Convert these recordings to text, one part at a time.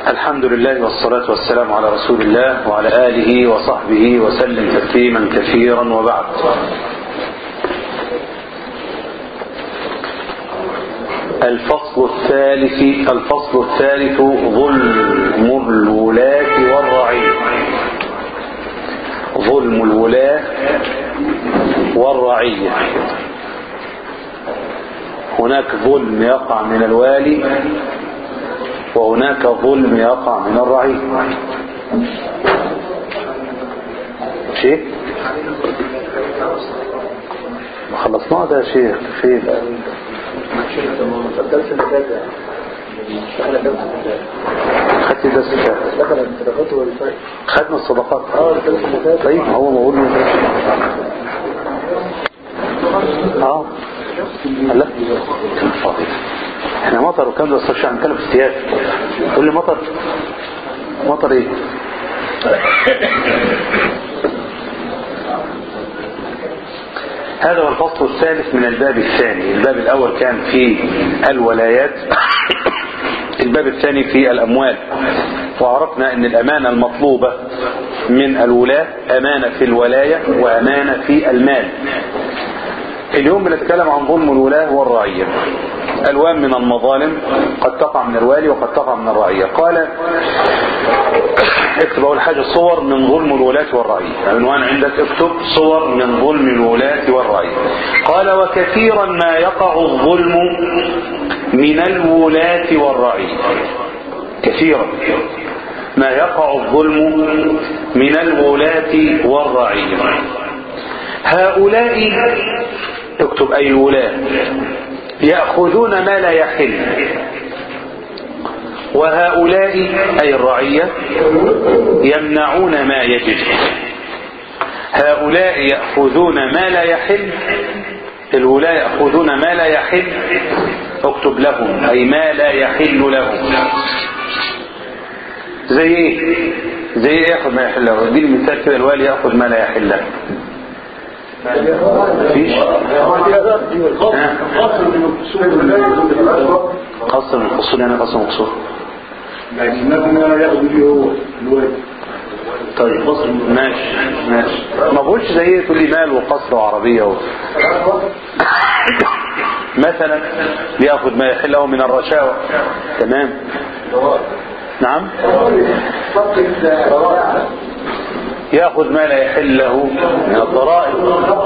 الحمد لله والصلاة والسلام على رسول الله وعلى آله وصحبه وسلم تسليما كثيرا وبعد الفصل الثالث الفصل الثالث ظلم الولاة والرعية ظلم الولاة والرعية هناك ظلم يقع من الوالي وهناك ظلم يقع من الرعية شيء ما خلصناه ده شيء فين الدرس اللي فات اشتغل الدرس اللي فات خدت درس الفاتح دخل الصدقات والفرق خدنا الصدقات اه الدرس اللي فات طيب هو بقول له اه لا فاضي احنا مطر وكام ده استاذ هنتكلم في السياسه قول لي مطر مطر ايه هذا هو الفصل الثالث من الباب الثاني الباب الاول كان في الولايات الباب الثاني في الاموال وعرفنا ان الامانه المطلوبه من الولاة امانه في الولايه وامانه في المال اليوم بنتكلم عن ظلم الولاة والرعية ألوان من المظالم قد تقع من الوالي وقد تقع من الرعية قال اكتب أول حاجة صور من ظلم الولاة والرعية عنوان عندك اكتب صور من ظلم الولاة والرعية قال وكثيرا ما يقع الظلم من الولاة والرعية كثيرا ما يقع الظلم من الولاة والرعية هؤلاء اكتب أي الولاة يأخذون ما لا يحل وهؤلاء أي الرعية يمنعون ما يجب هؤلاء يأخذون ما لا يحل الولاة يأخذون ما لا يحل اكتب لهم أي ما لا يحل لهم زي ايه زي ايه ياخذ ما يحل له دي المثال كده الوالي ياخذ ما لا يحل له مفيش قصر من الفصول يعني قصر مقصور يعني المبنى ياخد فيه هو الوالد طيب ماشي ماشي ما بقولش زي ايه تقول لي مال وقصر وعربيه و... مثلا ياخذ ما يحله من الرشاوى تمام نعم ياخذ ما لا يحل له من الضرائب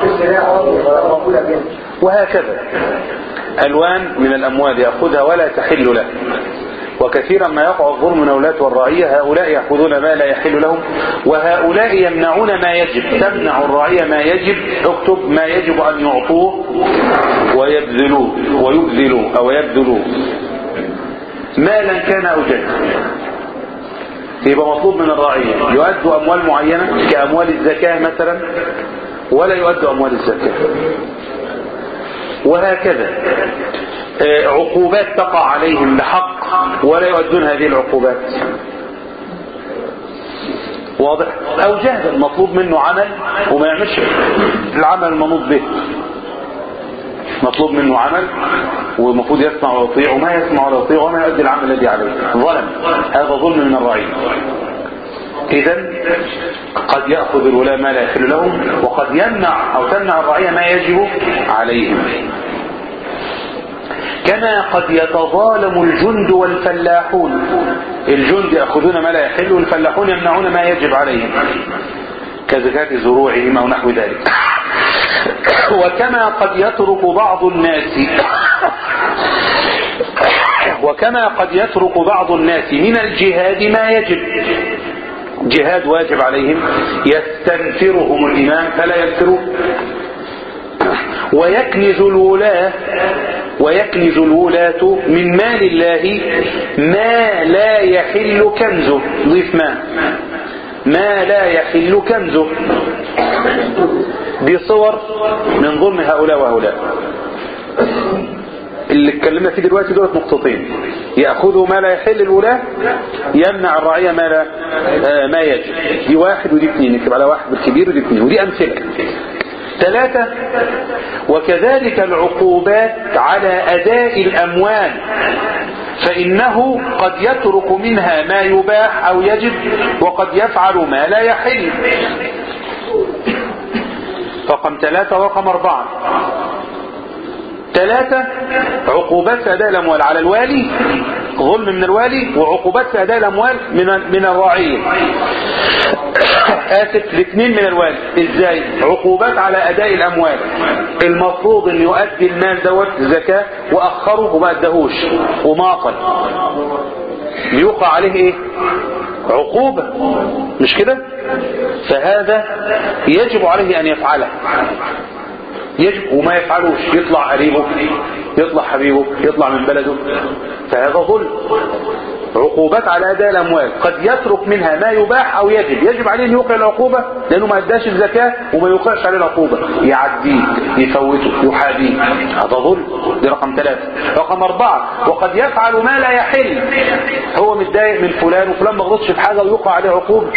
وهكذا الوان من الاموال ياخذها ولا تحل له وكثيرا ما يقع الظلم من أولاة والرعية هؤلاء يأخذون ما لا يحل لهم وهؤلاء يمنعون ما يجب تمنع الرعية ما يجب اكتب ما يجب أن يعطوه ويبذلوه ويبذلوه أو يبذلوه مالا كان أو جد يبقى مطلوب من الرعية يؤدوا أموال معينة كأموال الزكاة مثلا ولا يؤدوا أموال الزكاة وهكذا عقوبات تقع عليهم بحق ولا يؤدون هذه العقوبات واضح او جهل مطلوب منه عمل وما يعملش العمل المنوط به مطلوب منه عمل والمفروض يسمع ويطيع وما يسمع ولا يطيع وما يؤدي العمل الذي عليه ظلم هذا ظلم من الرعية اذا قد يأخذ الولاة ما لا يحل لهم وقد يمنع او تمنع الرعية ما يجب عليهم كما قد يتظالم الجند والفلاحون الجند يأخذون ما لا يحل والفلاحون يمنعون ما يجب عليهم كزكاة زروعهم أو نحو ذلك وكما قد يترك بعض الناس وكما قد يترك بعض الناس من الجهاد ما يجب جهاد واجب عليهم يستنفرهم الإمام فلا ينفروه ويكنز الولاة ويكنز الولاة من مال الله ما لا يحل كنزه ضيف ما ما لا يحل كنزه دي صور من ظلم هؤلاء وهؤلاء اللي اتكلمنا فيه دلوقتي دولت نقطتين يأخذوا ما لا يحل الولاة يمنع الرعية ما لا آه ما يجب دي واحد ودي اثنين نكتب على واحد بالكبير ودي اثنين ودي أمثلة ثلاثة وكذلك العقوبات على أداء الأموال فإنه قد يترك منها ما يباح أو يجب وقد يفعل ما لا يحل رقم ثلاثة ورقم أربعة ثلاثة عقوبات في أداء الأموال على الوالي ظلم من الوالي وعقوبات في أداء الأموال من من الراعية آسف الاثنين من الوالي ازاي عقوبات على أداء الأموال المفروض أن يؤدي المال دوت زكاة وأخره وما أدهوش وماطل بيوقع عليه ايه عقوبة مش كده فهذا يجب عليه أن يفعله يجب وما يفعلوش يطلع قريبه يطلع حبيبه يطلع من بلده فهذا ظلم عقوبات على أداء الأموال قد يترك منها ما يباح أو يجب يجب عليه أن يوقع العقوبة لأنه ما أداش الزكاة وما يوقعش عليه العقوبة يعديه يفوته يحابيه هذا ظلم دي رقم ثلاثة رقم أربعة وقد يفعل ما لا يحل هو متضايق من فلان وفلان ما غلطش في حاجة ويوقع عليه عقوبة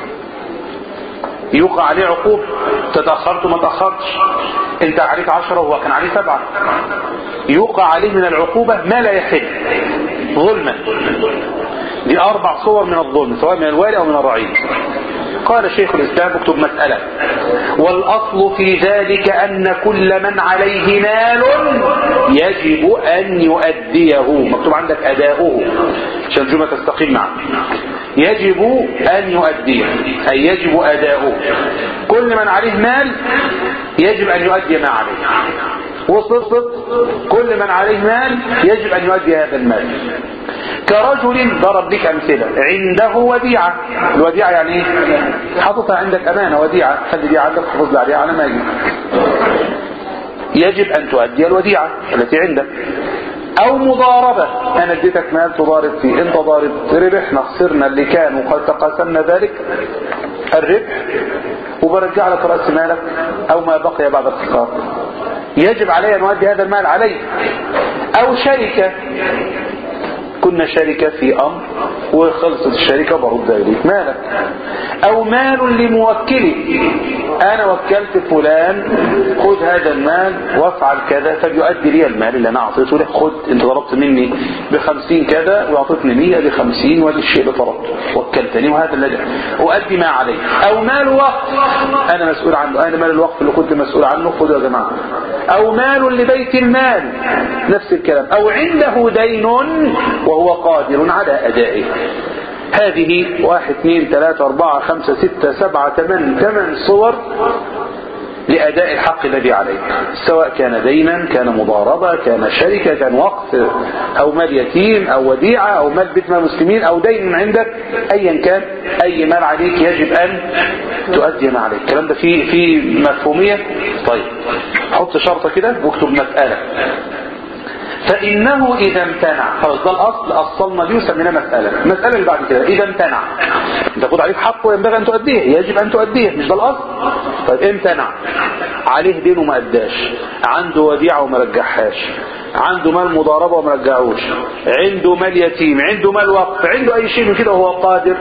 يوقع عليه عقوبة تتأخرت ما تأخرتش انت عليك عشرة وهو كان عليه سبعة يوقع عليه من العقوبة ما لا يحل ظلما دي أربع صور من الظلم سواء من الوالي أو من الرعيل قال شيخ الإسلام اكتب مسألة والأصل في ذلك أن كل من عليه مال يجب أن يؤديه مكتوب عندك أداؤه عشان الجملة تستقيم معه يجب أن يؤديه أي يجب أداؤه كل من عليه مال يجب أن يؤدي ما عليه وصلت كل من عليه مال يجب أن يؤدي هذا المال كرجل ضرب لك أمثلة عنده وديعة الوديعة يعني ايه حاططها عندك أمانة وديعة خلي دي عندك تحفظ عليها على ما يجي يجب أن تؤدي الوديعة التي عندك أو مضاربة أنا اديتك مال تضارب فيه أنت ضارب ربحنا خسرنا اللي كان وقد تقاسمنا ذلك الربح وبرجع لك رأس مالك أو ما بقي بعد الخسارة يجب علي أن أؤدي هذا المال علي أو شركة كنا شركة في أمر وخلصت الشركة برد إليك مالك أو مال لموكلي أنا وكلت فلان خذ هذا المال وافعل كذا فبيؤدي لي المال اللي أنا أعطيته له خذ أنت ضربت مني بخمسين كذا وأعطيتني مية بخمسين وهذا الشيء اللي طلبته وكلتني وهذا الذي أؤدي ما علي أو مال وقف أنا مسؤول عنه أنا مال الوقف اللي كنت مسؤول عنه خذوا يا جماعة أو مال لبيت المال نفس الكلام أو عنده دين وهو قادر على أدائه هذه واحد اثنين ثلاثة أربعة خمسة ستة سبعة ثمان ثمان صور لأداء الحق الذي عليك سواء كان دينا كان مضاربة كان شركة كان وقف أو مال يتيم أو وديعة أو مال بيت مال مسلمين أو دين عندك أيا كان أي مال عليك يجب أن تؤدي ما عليك الكلام ده فيه في مفهومية طيب حط شرطة كده واكتب مسألة فإنه إذا امتنع خلاص ده الأصل أصلنا دي وسميناه مسألة المسألة اللي بعد كده إذا امتنع أنت تاخد عليك حق وينبغي أن تؤديه يجب أن تؤديه مش ده الأصل طيب امتنع عليه دين وما أداش عنده وديعة وما رجعهاش عنده مال مضاربة وما رجعوش عنده مال يتيم عنده مال وقف عنده أي شيء من كده وهو قادر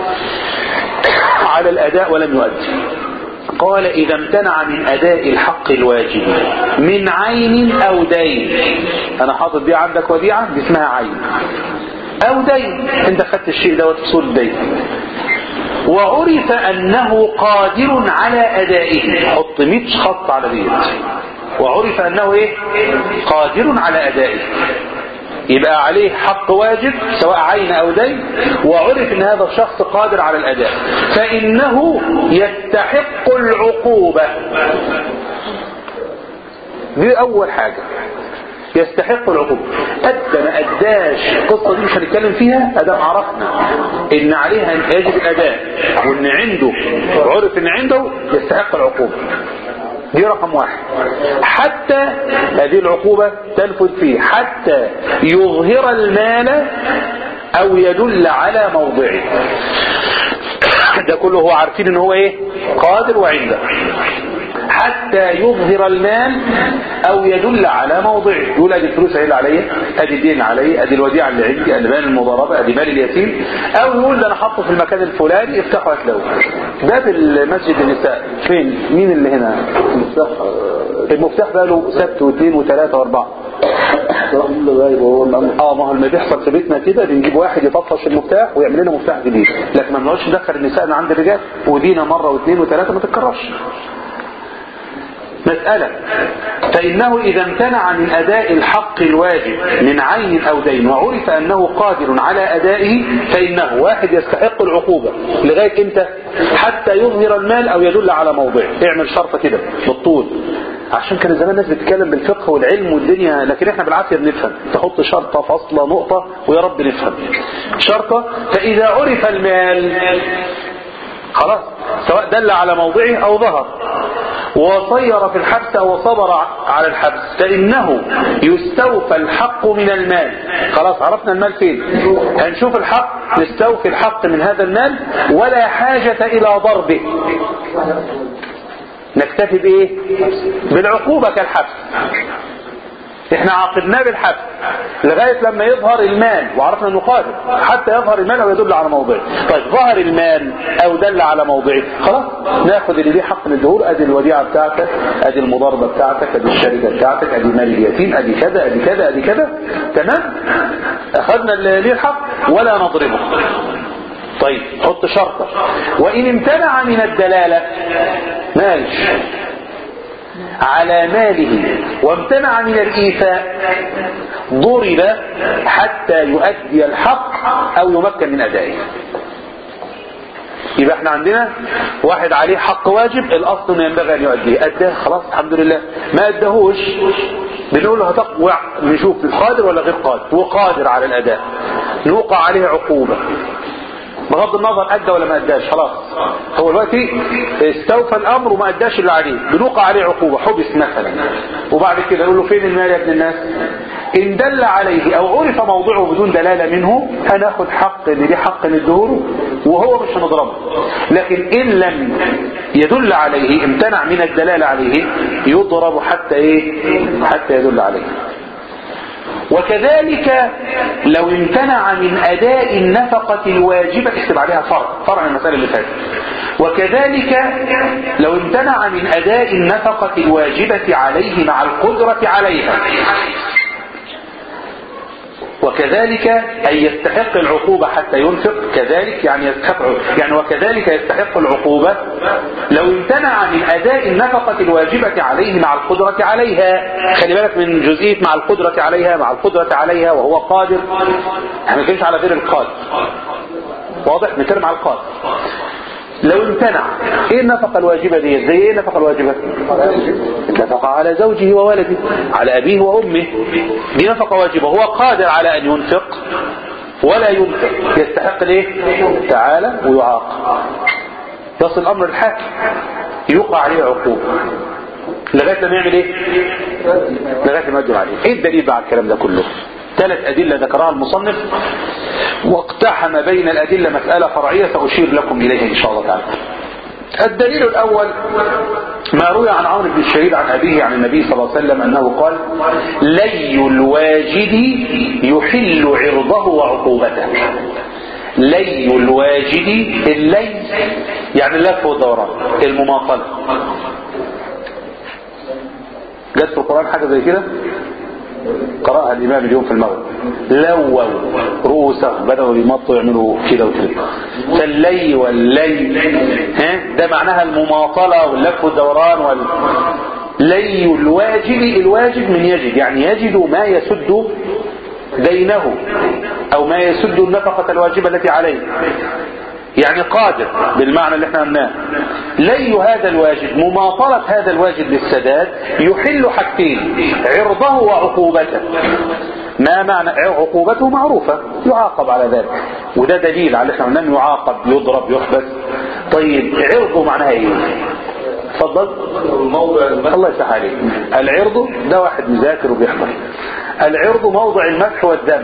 على الأداء ولم يؤدي قال إذا امتنع من أداء الحق الواجب من عين أو دين أنا حاطط دي عندك وديعة دي اسمها عين أو دين أنت خدت الشيء ده وتصول الدين وعرف أنه قادر على أدائه حط 100 خط على ديت وعرف أنه إيه قادر على أدائه يبقى عليه حق واجب سواء عين أو دين وعرف أن هذا الشخص قادر على الأداء فإنه يستحق العقوبة دي أول حاجة يستحق العقوبة أدى ما أداش القصة دي مش هنتكلم فيها أدام عرفنا إن عليها يجب الأداء وإن عنده عرف إن عنده يستحق العقوبة دي رقم واحد حتى هذه العقوبة تنفذ فيه حتى يظهر المال او يدل على موضعه ده كله هو عارفين ان هو ايه قادر وعنده حتى يظهر المال او يدل على موضعه يقول ادي الفلوس هي اللي عليا ادي الدين اللي عليا ادي الوديعه اللي عندي ادي مال المضاربه ادي مال اليتيم او يقول ده انا حاطه في المكان الفلاني افتحوا هتلاقوه باب المسجد النساء فين مين اللي هنا المفتاح المفتاح بقى له سبت واثنين وثلاثه واربعه اه ما هو اللي بيحصل في بيتنا كده بنجيب واحد يطفش المفتاح ويعمل لنا مفتاح جديد لكن ما بنقعدش ندخل النساء عند الرجال ودينا مره واثنين وثلاثه ما تتكررش مسألة فإنه إذا امتنع من أداء الحق الواجب من عين أو دين وعرف أنه قادر على أدائه فإنه واحد يستحق العقوبة لغاية إمتى حتى يظهر المال أو يدل على موضعه اعمل شرطة كده بالطول عشان كان زمان الناس بتتكلم بالفقه والعلم والدنيا لكن احنا بالعافية بنفهم تحط شرطة فاصلة نقطة ويا رب نفهم شرطة فإذا عرف المال خلاص سواء دل على موضعه أو ظهر وصير في الحبس أو صبر على الحبس فإنه يستوفى الحق من المال خلاص عرفنا المال فين هنشوف الحق نستوفي الحق من هذا المال ولا حاجة إلى ضربه نكتفي بإيه بالعقوبة كالحبس احنا عاقبناه بالحبس لغاية لما يظهر المال وعرفنا انه قادر حتى يظهر المال او يدل على موضعه طيب ظهر المال او دل على موضعه خلاص ناخد اللي ليه حق من الدهور ادي الوديعة بتاعتك ادي المضاربة بتاعتك ادي الشركة بتاعتك ادي مال اليتيم ادي كذا ادي كذا ادي كذا تمام اخذنا اللي ليه الحق ولا نضربه طيب حط شرطة وإن امتنع من الدلالة مالش على ماله وامتنع من الإيفاء ضرب حتى يؤدي الحق أو يمكن من أدائه يبقى احنا عندنا واحد عليه حق واجب الاصل انه ينبغي ان يؤديه اداه خلاص الحمد لله ما اداهوش بنقول له هتقوى نشوف قادر ولا غير قادر وقادر على الاداء نوقع عليه عقوبه بغض النظر ادى ولا ما اداش خلاص هو دلوقتي استوفى الامر وما اداش اللي عليه بنوقع عليه عقوبه حبس مثلا وبعد كده نقول له فين المال يا ابن الناس ان دل عليه او عرف موضعه بدون دلاله منه هناخد حق اللي ليه حق ندهوله وهو مش هنضربه لكن ان لم يدل عليه امتنع من الدلاله عليه يضرب حتى ايه حتى يدل عليه وكذلك لو امتنع من أداء النفقة الواجبة اكتب عليها فرع فرع المسألة اللي فاتت وكذلك لو امتنع من أداء النفقة الواجبة عليه مع القدرة عليها وكذلك أن يستحق العقوبة حتى ينفق كذلك يعني يستحق يعني وكذلك يستحق العقوبة لو امتنع من أداء النفقة الواجبة عليه مع القدرة عليها خلي بالك من جزئية مع القدرة عليها مع القدرة عليها وهو قادر احنا ما بنتكلمش على غير القادر واضح بنتكلم على القادر لو امتنع ايه النفقة الواجبة دي زي ايه النفقة الواجبة النفقة على زوجه وولده على ابيه وامه دي نفقة واجبة هو قادر على ان ينفق ولا ينفق يستحق ليه تعالى ويعاق يصل الامر الحاكم يوقع عليه عقوبة لغاية لما يعمل ايه لغاية ما يقدر عليه ايه الدليل بعد الكلام ده كله ثلاث أدلة ذكرها المصنف واقتحم بين الأدلة مسألة فرعية سأشير لكم إليها إن شاء الله تعالى الدليل الأول ما روي عن عمرو بن الشهيد عن أبيه عن النبي صلى الله عليه وسلم أنه قال لي الواجد يحل عرضه وعقوبته لي الواجد اللي يعني اللف والدوران المماطلة جت في القرآن حاجة زي كده قرأها الإمام اليوم في المغرب لووا رؤوسهم بدأوا يمطوا يعملوا كده وكده فاللي واللي ها ده معناها المماطلة واللف والدوران وال لي الواجب الواجب من يجد يعني يجد ما يسد دينه أو ما يسد النفقة الواجبة التي عليه يعني قادر بالمعنى اللي احنا قلناه لي هذا الواجب مماطلة هذا الواجب للسداد يحل حاجتين عرضه وعقوبته ما معنى عقوبته معروفة يعاقب على ذلك وده دليل على احنا قلنا يعاقب يضرب يحبس طيب عرضه معناها ايه اتفضل الله يفتح عليك العرض ده واحد مذاكر وبيحضر العرض موضع المدح والذم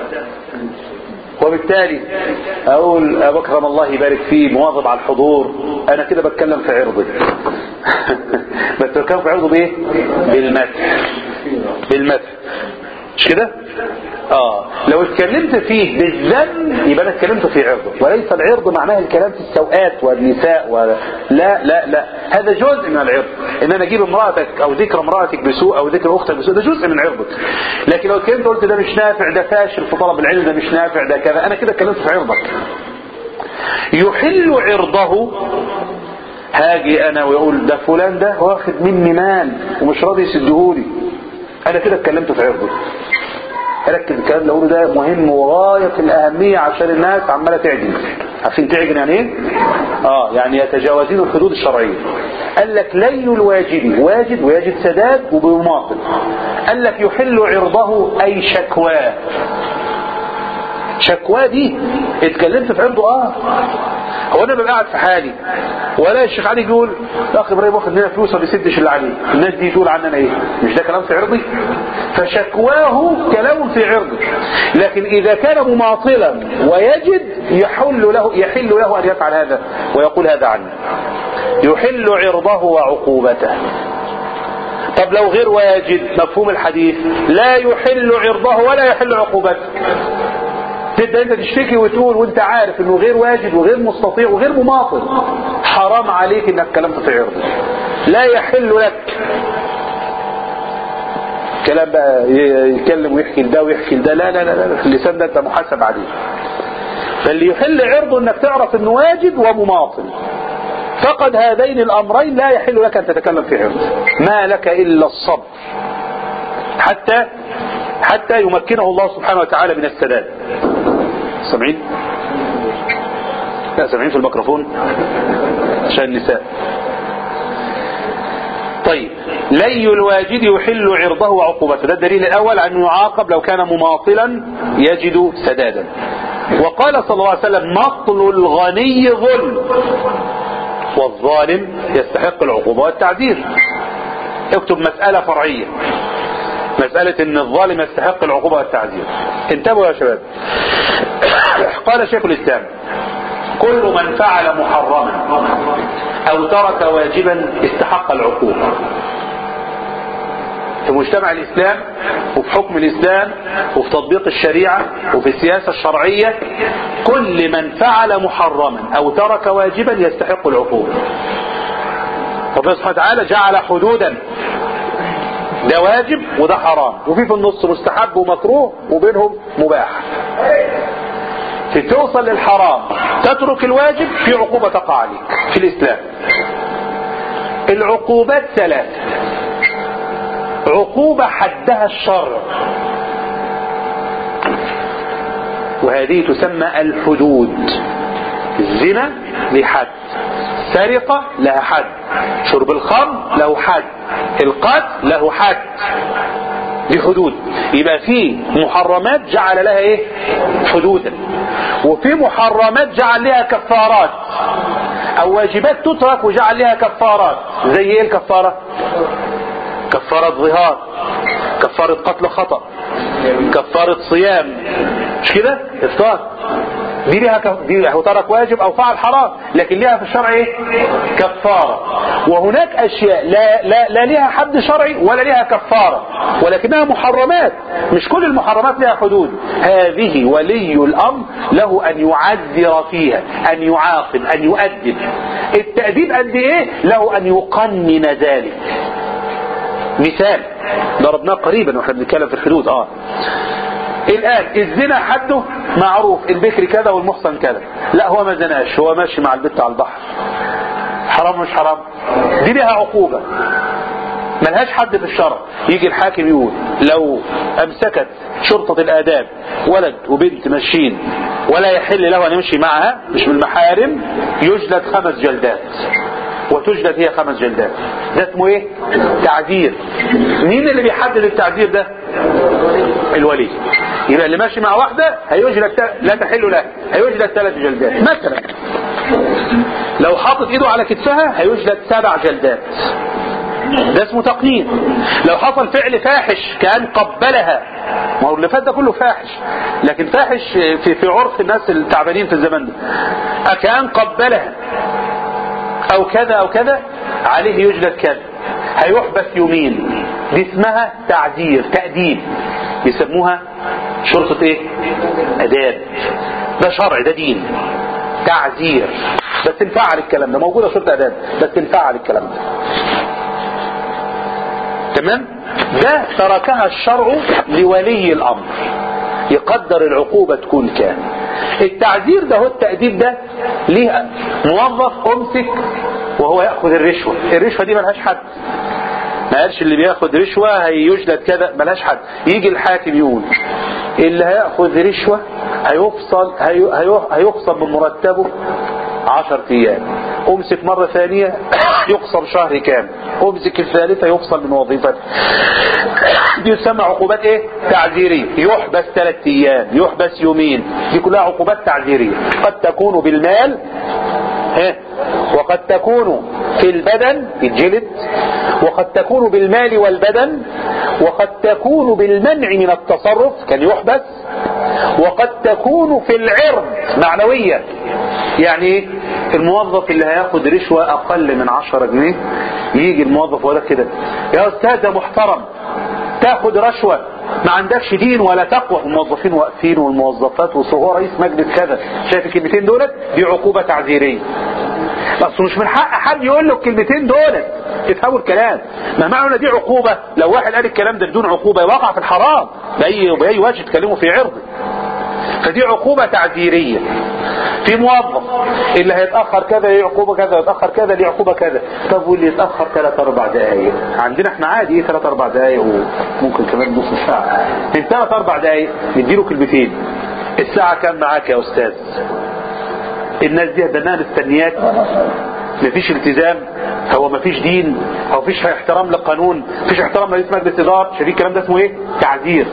وبالتالي اقول ابو اكرم الله يبارك فيه مواظب على الحضور انا كده بتكلم في عرضي بس بتكلم في عرضه بايه بالمدح بالمدح مش كده اه لو اتكلمت فيه بالذم يبقى انا اتكلمت في عرضه وليس العرض معناه الكلام في السوءات والنساء و... لا لا لا هذا جزء من العرض ان انا اجيب امرأتك او ذكر امرأتك بسوء او ذكر اختك بسوء ده جزء من عرضك لكن لو اتكلمت قلت ده مش نافع ده فاشل في طلب العلم ده مش نافع ده كذا انا كده اتكلمت في عرضك يحل عرضه هاجي انا ويقول ده فلان ده واخد مني مال ومش راضي يسدهولي انا كده اتكلمت في عرضه ركز الكلام اللي اقوله ده مهم وغاية في الأهمية عشان الناس عمالة تعجن عارفين تعجن يعني ايه؟ اه يعني يتجاوزين الحدود الشرعية قال لك لي الواجب واجب ويجب سداد وبيماطل قال لك يحل عرضه أي شكواه شكواه دي اتكلمت في عرضه اه هو انا ببقى قاعد في حالي ولا الشيخ علي يقول الاخ ابراهيم واخد مننا فلوس ما بيسدش اللي عليه الناس دي تقول عننا ايه مش ده كلام في عرضي فشكواه كلام في عرضه لكن اذا كان مماطلا ويجد يحل له يحل له ان يفعل هذا ويقول هذا عنه يحل عرضه وعقوبته طب لو غير واجد مفهوم الحديث لا يحل عرضه ولا يحل عقوبته تبدا انت تشتكي وتقول وانت عارف انه غير واجب وغير مستطيع وغير مماطل حرام عليك انك كلمت في عرضه لا يحل لك كلام بقى يتكلم ويحكي لده ويحكي لده لا لا لا لا اللسان ده انت محاسب عليه فاللي يحل عرضه انك تعرف انه واجب ومماطل فقد هذين الامرين لا يحل لك ان تتكلم في عرضه ما لك الا الصبر حتى حتى يمكنه الله سبحانه وتعالى من السداد سامعين لا سامعين في الميكروفون عشان النساء طيب لي الواجد يحل عرضه وعقوبته ده الدليل الاول انه يعاقب لو كان مماطلا يجد سدادا وقال صلى الله عليه وسلم مطل الغني ظلم والظالم يستحق العقوبة والتعديل اكتب مسألة فرعية مسألة ان الظالم يستحق العقوبة والتعذير انتبهوا يا شباب قال شيخ الاسلام كل من فعل محرما او ترك واجبا استحق العقوبة في مجتمع الاسلام وفي حكم الاسلام وفي تطبيق الشريعة وفي السياسة الشرعية كل من فعل محرما او ترك واجبا يستحق العقوبة ربنا سبحانه وتعالى جعل حدودا ده واجب وده حرام وفي في النص مستحب ومكروه وبينهم مباح في توصل للحرام تترك الواجب في عقوبة تقع عليك في الإسلام العقوبات ثلاثة عقوبة حدها الشرع وهذه تسمى الحدود الزنا لحد سرقة لها حد شرب الخمر له حد القتل له حد دي حدود يبقى في محرمات جعل لها ايه حدودا وفي محرمات جعل لها كفارات او واجبات تترك وجعل لها كفارات زي ايه الكفارة كفارة ظهار كفارة قتل خطأ كفارة صيام مش كده افطار دي ليها كف... دي هو ترك واجب او فعل حرام لكن ليها في الشرع ايه كفاره وهناك اشياء لا لا لا ليها حد شرعي ولا ليها كفاره ولكنها محرمات مش كل المحرمات لها حدود هذه ولي الامر له ان يعذر فيها ان يعاقب ان يؤدب التاديب قد ايه له ان يقنن ذلك مثال ضربناه قريبا واحنا بنتكلم في الحدود اه الآن الزنا حده معروف البكر كذا والمحصن كذا لا هو ما زناش هو ماشي مع البت على البحر حرام مش حرام دي لها عقوبة ملهاش حد في الشرع يجي الحاكم يقول لو امسكت شرطة الاداب ولد وبنت ماشيين ولا يحل له ان يمشي معها مش من المحارم يجلد خمس جلدات وتجلد هي خمس جلدات ده اسمه ايه تعذير مين اللي بيحدد التعذير ده الولي يبقى اللي ماشي مع واحدة هيجلد لا تحل له هيجلد ثلاث جلدات مثلا لو حاطط ايده على كتفها هيجلد سبع جلدات ده اسمه تقنين لو حصل فعل فاحش كان قبلها ما هو اللي فات ده كله فاحش لكن فاحش في في عرف الناس التعبانين في الزمان ده كان قبلها او كذا او كذا عليه يجلد كذا هيحبس يومين دي اسمها تعذير تأديب بيسموها شرطة ايه اداب ده شرع ده دين تعزير بس نفعل الكلام ده موجودة شرطة اداب بس نفعل الكلام ده تمام ده تركها الشرع لولي الامر يقدر العقوبة تكون كام التعذير ده هو التأديب ده ليه موظف امسك وهو يأخذ الرشوة الرشوة دي ملهاش حد ما قالش اللي بياخد رشوة هيجلد كذا ملهاش حد يجي الحاكم يقول اللي هياخذ رشوة هيفصل هي هي هيخصم من مرتبه عشر ايام امسك مرة ثانية يقصر شهر كامل امسك الثالثة يفصل من وظيفته دي تسمى عقوبات ايه تعذيرية يحبس ثلاث ايام يحبس يومين دي كلها عقوبات تعذيرية قد تكون بالمال ها وقد تكون في البدن الجلد وقد تكون بالمال والبدن وقد تكون بالمنع من التصرف كان يحبس وقد تكون في العرض معنوية يعني ايه الموظف اللي هياخد رشوة اقل من عشرة جنيه يجي الموظف ولا كده يا استاذ ده محترم تاخد رشوة ما عندكش دين ولا تقوى الموظفين واقفين والموظفات وهو رئيس مجلس كذا شايف الكلمتين دولت دي عقوبة تعذيرية بس مش من حق حد يقول له الكلمتين دولت افهموا الكلام ما معنى دي عقوبة لو واحد قال الكلام ده بدون عقوبة يوقع في الحرام بأي, بأي وجه تكلمه في عرضه فدي عقوبة تعذيرية في موظف اللي هيتأخر كذا ليه عقوبة كذا يتأخر كذا ليه عقوبة كذا طب واللي يتأخر ثلاث أربع دقايق عندنا احنا عادي ايه ثلاث أربع دقايق وممكن كمان نص ساعة من ثلاث أربع دقايق نديله كلمتين الساعة كام معاك يا أستاذ الناس دي هدناها مستنياك مفيش التزام هو مفيش دين هو مفيش احترام للقانون مفيش احترام لرئيس مجلس إدارة شايفين الكلام ده اسمه ايه تعذير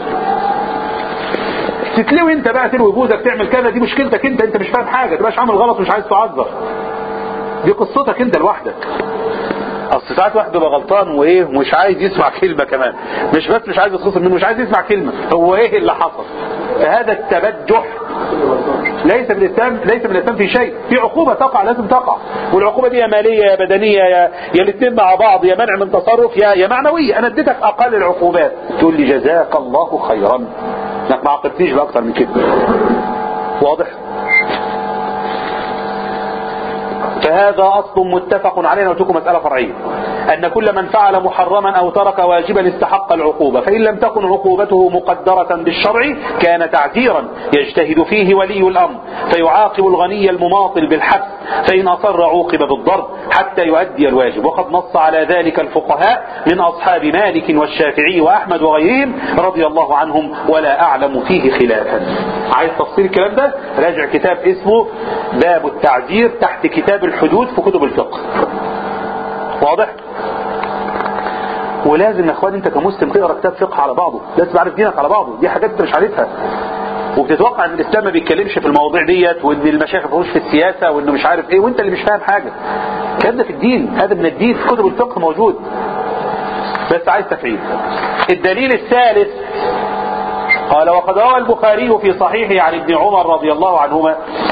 تتلوي انت بقى تلوي بوزك تعمل كذا دي مشكلتك انت انت مش فاهم حاجة تبقاش عامل غلط مش عايز تعذر دي قصتك انت لوحدك اصل ساعات واحد بيبقى غلطان وايه ومش عايز يسمع كلمة كمان مش بس مش عايز يتخصم منه مش عايز يسمع كلمة هو ايه اللي حصل فهذا التبجح ليس من الاسلام ليس من الاسلام في شيء في عقوبة تقع لازم تقع والعقوبة دي يا مالية يا بدنية يا يا الاثنين مع بعض يا منع من تصرف يا يا معنوية انا اديتك اقل العقوبات تقول لي جزاك الله خيرا انك ما عاقبتنيش باكتر من كده واضح فهذا أصل متفق عليه وتكون مسألة فرعية أن كل من فعل محرما أو ترك واجبا استحق العقوبة فإن لم تكن عقوبته مقدرة بالشرع كان تعذيرا يجتهد فيه ولي الأمر فيعاقب الغني المماطل بالحبس فإن أصر عوقب بالضرب حتى يؤدي الواجب وقد نص على ذلك الفقهاء من أصحاب مالك والشافعي وأحمد وغيرهم رضي الله عنهم ولا أعلم فيه خلافا عايز تفصيل الكلام ده راجع كتاب اسمه باب التعذير تحت كتاب الحدود في كتب الفقه واضح ولازم يا اخوان انت كمسلم تقرا كتاب فقه على بعضه لازم تعرف دينك على بعضه دي حاجات انت مش عارفها وبتتوقع ان الاسلام ما بيتكلمش في المواضيع ديت وان المشايخ ما في السياسه وانه مش عارف ايه وانت اللي مش فاهم حاجه الكلام ده في الدين هذا من الدين في كتب الفقه موجود بس عايز تفعيل الدليل الثالث قال وقد روى البخاري في صحيحه عن ابن عمر رضي الله عنهما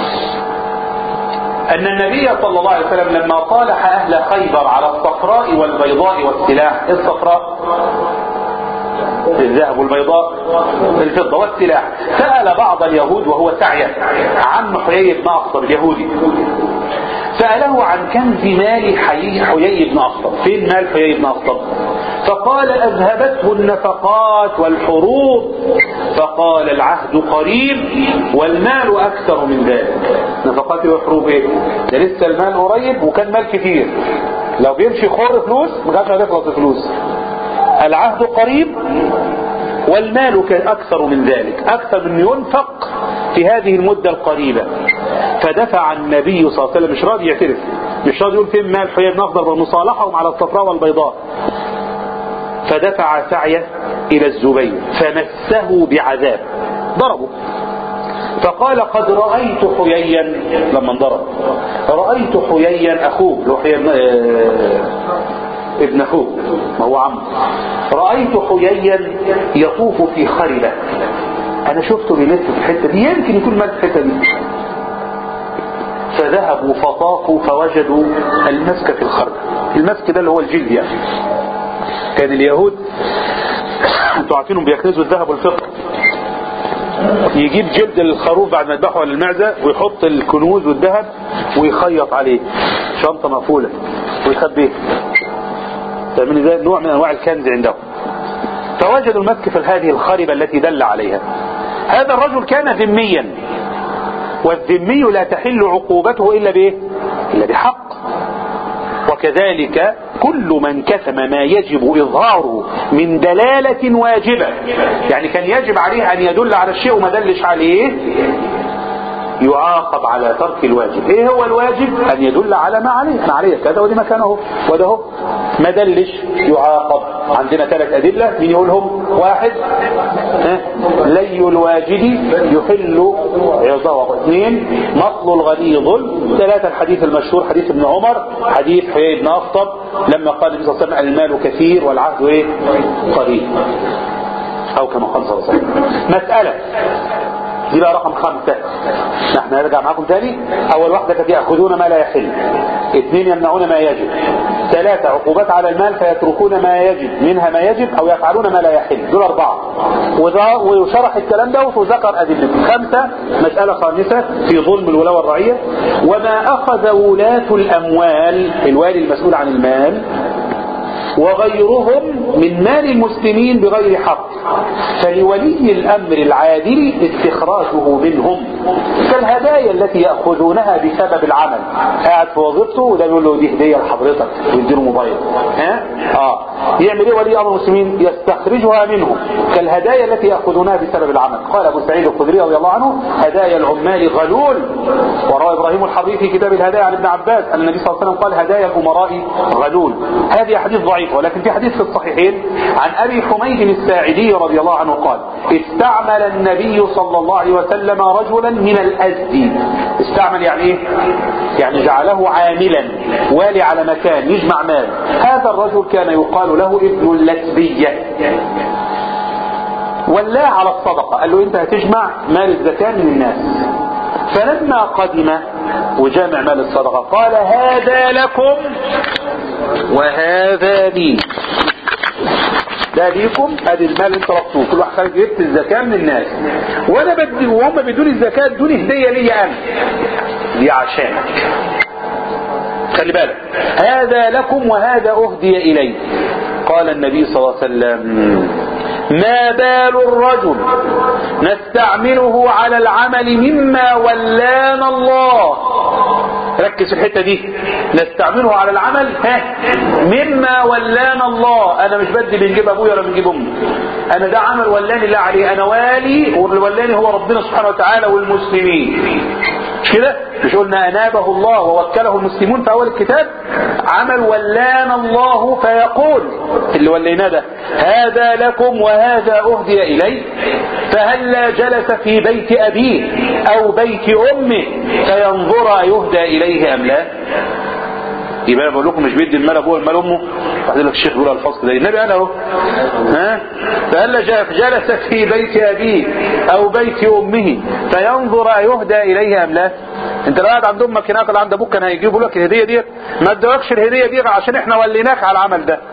أن النبي صلى الله عليه وسلم لما صالح أهل خيبر على الصفراء والبيضاء والسلاح الصفراء الذهب والبيضاء الفضة والسلاح سأل بعض اليهود وهو سعيا عم حيي بن أخطب اليهودي سأله عن كنز مال حيي حيي بن أخطب فين مال حيي بن أخطب فقال أذهبته النفقات والحروب فقال العهد قريب والمال أكثر من ذلك نفقات والحروب إيه ده لسه المال قريب وكان مال كتير لو بيمشي خر فلوس ما كانش هتخلص الفلوس العهد قريب والمال أكثر من ذلك أكثر من ينفق في هذه المدة القريبة فدفع النبي صلى الله عليه وسلم مش راضي يعترف مش راضي يقول فين مال حيي بن أخضر ومصالحهم على الصفراء والبيضاء فدفع سعيه إلى الزبير فمسه بعذاب ضربه فقال قد رأيت حييا لما انضرب رأيت حييا أخوه اللي هو حيي ابن أخوه ما هو عم رأيت حييا يطوف في خربة أنا شفته بيلف في الحتة دي يمكن يكون مات في الحتة دي فذهبوا فطافوا فوجدوا المسك في الخربة المسك ده اللي هو الجلد يعني كان اليهود انتوا عارفينهم بيكنزوا الذهب والفضة يجيب جلد الخروف بعد ما يذبحه على المعزة ويحط الكنوز والذهب ويخيط عليه شنطة مقفولة ويخبيه فمن ذلك نوع من انواع الكنز عندهم فوجدوا المسك في هذه الخربة التي دل عليها هذا الرجل كان ذميا والذمي لا تحل عقوبته إلا بإيه إلا بحق وكذلك كل من كتم ما يجب إظهاره من دلالة واجبة يعني كان يجب عليه أن يدل على الشيء وما دلش عليه يعاقب على ترك الواجب ايه هو الواجب ان يدل على ما عليه انا عليه كذا ودي مكانه وده هو ما دلش يعاقب عندنا ثلاث ادله مين يقولهم واحد ها؟ لي الواجب يحل عظاه اثنين مطل الغليظ ثلاثة الحديث المشهور حديث ابن عمر حديث حيي بن أخطب لما قال النبي صلى الله عليه وسلم المال كثير والعهد ايه قليل او كما قال صلى الله عليه وسلم مسألة دي بقى رقم خمسة نحن نرجع معاكم تاني اول واحدة كانت يأخذون ما لا يحل اثنين يمنعون ما يجب ثلاثة عقوبات على المال فيتركون ما يجب منها ما يجب او يفعلون ما لا يحل دول اربعة وده وشرح الكلام ده وذكر ادلته خمسة مسألة خامسة في ظلم الولاء والرعية وما اخذ ولاة الاموال الوالي المسؤول عن المال وغيرهم من مال المسلمين بغير حق فلولي الأمر العادل استخراجه منهم كالهدايا التي يأخذونها بسبب العمل قاعد في وظيفته وده يقول له دي هدية لحضرتك ويديله موبايل ها اه يعمل ايه ولي امر المسلمين يستخرجها منهم كالهدايا التي يأخذونها بسبب العمل قال ابو سعيد الخدري رضي الله عنه هدايا العمال غلول وروى ابراهيم الحربي في كتاب الهدايا عن ابن عباس ان النبي صلى الله عليه وسلم قال هدايا الامراء غلول هذه حديث ضعيف ولكن في حديث في الصحيحين عن ابي حميد الساعدي رضي الله عنه قال استعمل النبي صلى الله عليه وسلم رجلا من الازدي استعمل يعني ايه يعني جعله عاملا والي على مكان يجمع مال هذا الرجل كان يقال له ابن اللتبية ولاه على الصدقة قال له انت هتجمع مال الزكاة من الناس فلما قدم وجامع مال الصدقة قال هذا لكم وهذا لي ده ليكم ادي المال اللي انتوا ربطوه كل واحد خارج جبت الزكاه من الناس وانا بدي وهم بدون الزكاه ادوني هديه ليا انا دي عشانك خلي بالك هذا لكم وهذا اهدي الي قال النبي صلى الله عليه وسلم ما بال الرجل نستعمله على العمل مما ولانا الله ركز في الحته دي نستعمله على العمل ها مما ولانا الله انا مش بدي بنجيب ابويا ولا بنجيب امي انا ده عمل ولاني الله عليه انا والي والولاني هو ربنا سبحانه وتعالى والمسلمين مش كده مش قلنا انابه الله ووكله المسلمون في اول الكتاب عمل ولانا الله فيقول اللي وليناه ده هذا لكم وهذا اهدي الي فهلا جلس في بيت ابيه او بيت امه فينظر يهدى اليه ام لا يبقى انا بقول لكم مش بيدي المال ابوه المال امه بعد لك الشيخ بيقول الفصل ده النبي قال اهو ها فهل جلس في بيت ابيه او بيت امه فينظر يهدى اليه ام لا انت لو قاعد عند امك هناك ولا عند ابوك كان هيجيبوا لك الهديه ديت ما ادوكش الهديه دي عشان احنا وليناك على العمل ده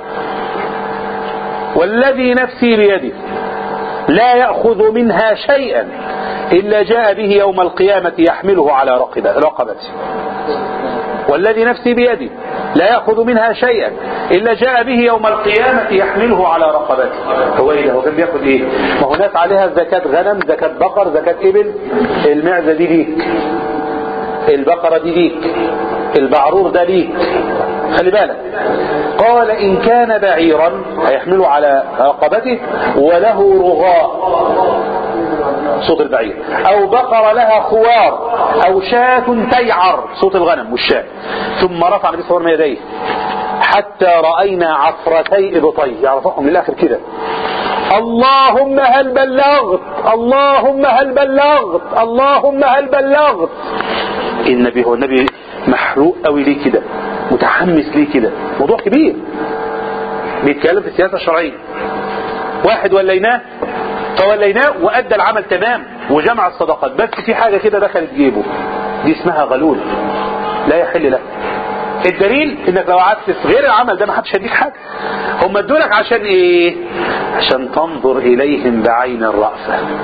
والذي نفسي بيده لا ياخذ منها شيئا الا جاء به يوم القيامه يحمله على رقبته والذي نفسي بيدي لا يأخذ منها شيئا إلا جاء به يوم القيامة يحمله على رقبته هو إيه ده هو كان بياخد إيه ما هو ناس عليها زكاة غنم زكاة بقر زكاة إبل المعزة دي ليك البقرة دي ليك البعرور ده ليك خلي بالك قال إن كان بعيرا هيحمله على رقبته وله رغاء صوت البعير او بقر لها خوار او شاة تيعر صوت الغنم والشاة ثم رفع النبي صلى الله عليه وسلم يديه حتى رأينا عفرتي ابطيه يعرفهم للاخر كده اللهم هل بلغت اللهم هل بلغت اللهم هل بلغت النبي هو النبي محروق قوي ليه كده متحمس ليه كده موضوع كبير بيتكلم في السياسة الشرعية واحد وليناه فوليناه وأدى العمل تمام وجمع الصدقات بس في حاجة كده دخلت جيبه دي اسمها غلول لا يحل له الدليل انك لو قعدت في غير العمل ده ما حدش هيديك حاجه هم ادولك عشان ايه عشان تنظر اليهم بعين الرأفة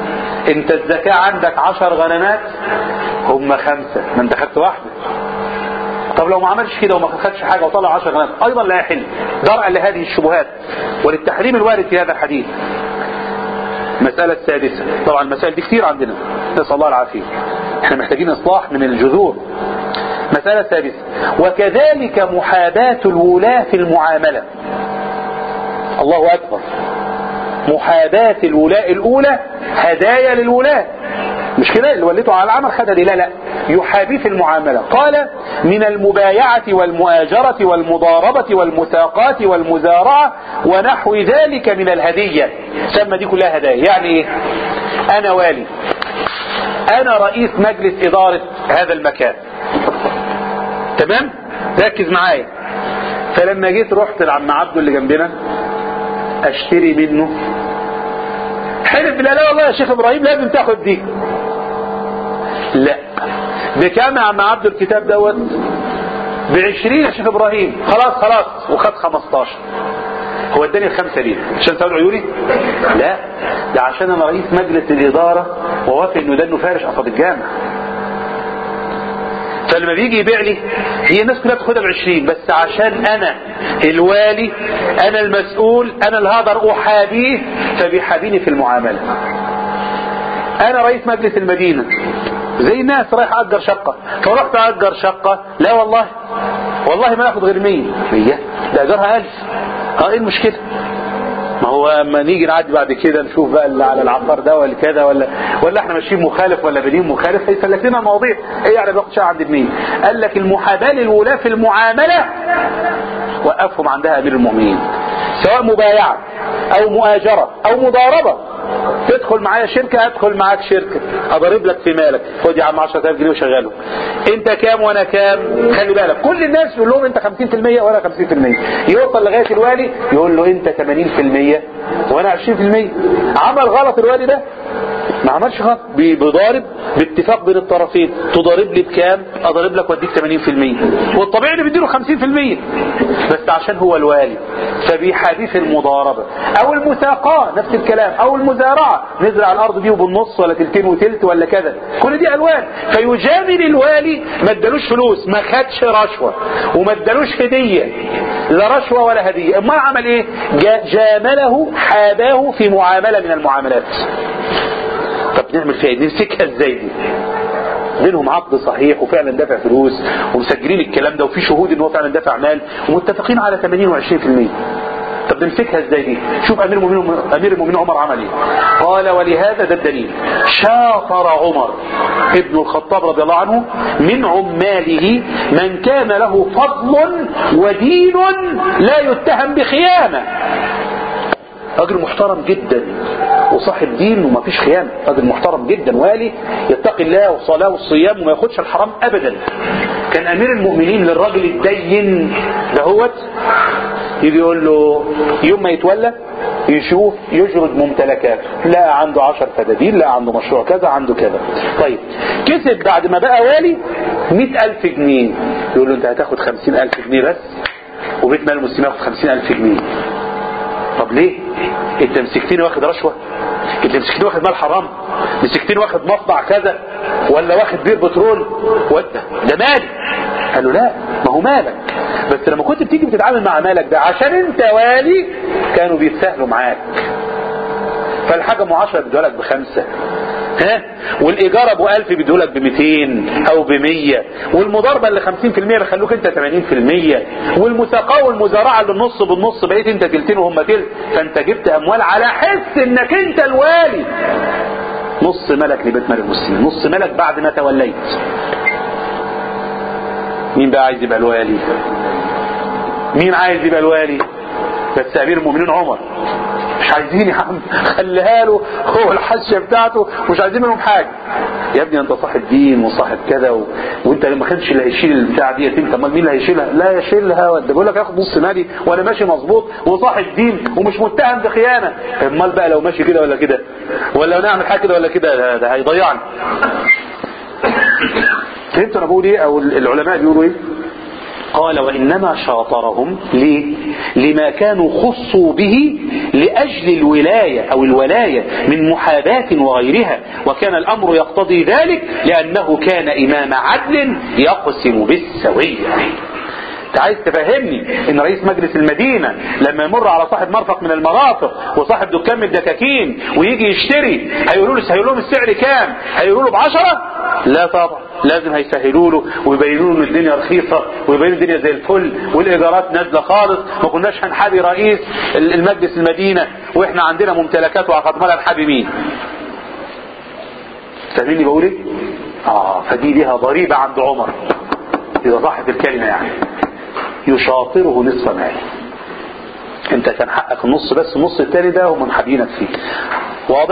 انت الزكاة عندك عشر غنمات هم خمسة ما انت خدت واحدة طب لو ما عملش كده وما خدش حاجة وطلع عشر غنمات ايضا لا يحل درءا لهذه الشبهات وللتحريم الوارد في هذا الحديث المسألة السادسة طبعا المسائل دي كتير عندنا نسأل الله العافية احنا محتاجين اصلاح من الجذور مسألة سادسة وكذلك محاباة الولاة في المعاملة الله أكبر محاباة الولاء الأولى هدايا للولاة مش كده اللي وليته على العمل خد دي لا لا يحابي في المعاملة قال من المبايعة والمؤاجرة والمضاربة والمساقات والمزارعة ونحو ذلك من الهدية سمى دي كلها هدايا يعني ايه انا والي انا رئيس مجلس ادارة هذا المكان تمام ركز معايا فلما جيت رحت لعم عبده اللي جنبنا اشتري منه حلف بالله لا والله يا شيخ ابراهيم لازم تاخد دي لا بكام يا عم عبده الكتاب دوت بعشرين يا شيخ ابراهيم خلاص خلاص وخد خمستاشر هو اداني الخمسة ليه عشان تقول عيوني لا ده عشان انا رئيس مجلس الادارة ووافق انه ده انه فارش قصاد الجامع فلما بيجي يبيع لي هي الناس كلها بتاخدها ب 20 بس عشان انا الوالي انا المسؤول انا اللي هقدر احابيه فبيحابيني في المعامله انا رئيس مجلس المدينه زي الناس رايح اجر شقه فرحت اجر شقه لا والله والله ما ناخد غير 100 100 ده اجرها 1000 اه ايه المشكله ما هو اما نيجي نعدي بعد كده نشوف بقى اللي على العقار ده ولا كذا ولا ولا احنا ماشيين مخالف ولا بنين مخالف هيسلك لنا المواضيع ايه يعني بياخد شقه عند المين قال لك المحاباه للولاة في المعامله وقفهم عندها امير المؤمنين سواء مبايعه او مؤاجره او مضاربه تدخل معايا شركة ادخل معاك شركة اضرب لك في مالك خد يا عم 10000 جنيه وشغله انت كام وانا كام خلي بالك كل الناس يقول لهم انت 50% وانا 50% يوصل لغاية الوالي يقول له انت 80% وانا 20% عمل غلط الوالي ده ما عملش غلط بيضارب باتفاق بين الطرفين تضارب لي بكام اضرب لك واديك 80% والطبيعي اللي بيديله 50% بس عشان هو الوالي فبيحابيه في المضاربة او المساقاة نفس الكلام او المزارعة نزرع الارض دي وبالنص ولا تلتين وتلت ولا كذا كل دي الوان فيجامل الوالي ما ادالوش فلوس ما خدش رشوة وما ادالوش هدية لا رشوة ولا هدية اما عمل ايه جامله حاباه في معاملة من المعاملات طب نعمل فيها ايه نمسكها ازاي دي بينهم عقد صحيح وفعلا دافع فلوس ومسجلين الكلام ده وفي شهود ان هو فعلا دافع مال ومتفقين على 80 و20% طب نمسكها ازاي دي شوف امير المؤمنين امير المؤمنين عمر عمل ايه قال ولهذا ده الدليل شاطر عمر ابن الخطاب رضي الله عنه من عماله من كان له فضل ودين لا يتهم بخيانه راجل محترم جدا وصاحب دين وما فيش خيانه راجل محترم جدا والي يتقي الله والصلاه والصيام وما ياخدش الحرام ابدا كان امير المؤمنين للراجل الدين دهوت يجي يقول له يوم ما يتولى يشوف يجرد ممتلكاته لا عنده عشر فدادين لا عنده مشروع كذا عنده كذا طيب كسب بعد ما بقى والي مئة ألف جنيه يقول له انت هتاخد خمسين ألف جنيه بس وبيت مال المسلمين ياخد خمسين ألف جنيه طب ليه انت مسكتني واخد رشوة انت مسكتني واخد مال حرام مسكتني واخد مصنع كذا ولا واخد بير بترول وده ده مالي قال له لا ما هو مالك بس لما كنت بتيجي بتتعامل مع مالك ده عشان انت والي كانوا بيتساهلوا معاك فالحاجة معاشرة بيدولك بخمسة ها والايجار ابو 1000 بيدولك ب 200 او ب 100 والمضاربه اللي 50% بيخلوك انت 80% والمساقاه والمزارعه اللي النص بالنص بقيت انت تلتين وهم تلت فانت جبت اموال على حس انك انت الوالي نص ملك لبيت مال المسلمين نص ملك بعد ما توليت مين بقى عايز يبقى الوالي مين عايز يبقى الوالي بس امير المؤمنين عمر مش عايزين يا عم خليها له هو الحشيه بتاعته مش عايزين منهم حاجه يا ابني انت صاحب دين وصاحب كذا و... وانت ما كانش اللي هيشيل البتاع ديت انت امال مين اللي هيشيلها لا يشيلها ده بيقول لك هاخد نص مالي وانا ماشي مظبوط وصاحب دين ومش متهم بخيانه امال بقى لو ماشي كده ولا كده ولا لو نعمل حاجه كده ولا كده ده, ده هيضيعني فهمت انا بقول ايه او العلماء بيقولوا ايه قال وإنما شاطرهم ليه؟ لما كانوا خصوا به لأجل الولاية أو الولاية من محاباة وغيرها وكان الأمر يقتضي ذلك لأنه كان إمام عدل يقسم بالسوية انت عايز تفهمني ان رئيس مجلس المدينة لما يمر على صاحب مرفق من المرافق وصاحب دكان من الدكاكين ويجي يشتري هيقولوا له هيقولوا لهم السعر كام هيقولوا له بعشرة لا طبعا لازم هيسهلوا له ويبينوا له ان الدنيا رخيصة ويبينوا الدنيا زي الفل والايجارات نازلة خالص ما كناش هنحابي رئيس المجلس المدينة واحنا عندنا ممتلكات وعقد مالها نحابي مين فاهميني بقول ايه اه فدي ليها ضريبة عند عمر اذا صحت الكلمة يعني يشاطره نصف ماله انت كان حقك النص بس النص التاني ده هم حابينك فيه واضح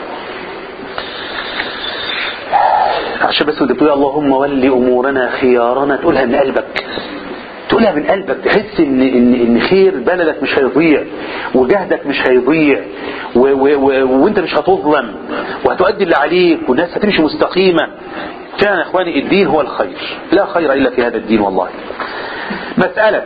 عشان بس وانت بتقول اللهم ولي امورنا خيارنا تقولها من قلبك تقولها من قلبك تحس ان ان ان خير بلدك مش هيضيع وجهدك مش هيضيع و و و وانت مش هتظلم وهتؤدي اللي عليك والناس هتمشي مستقيمه فعلا يا اخواني الدين هو الخير لا خير الا في هذا الدين والله مسألة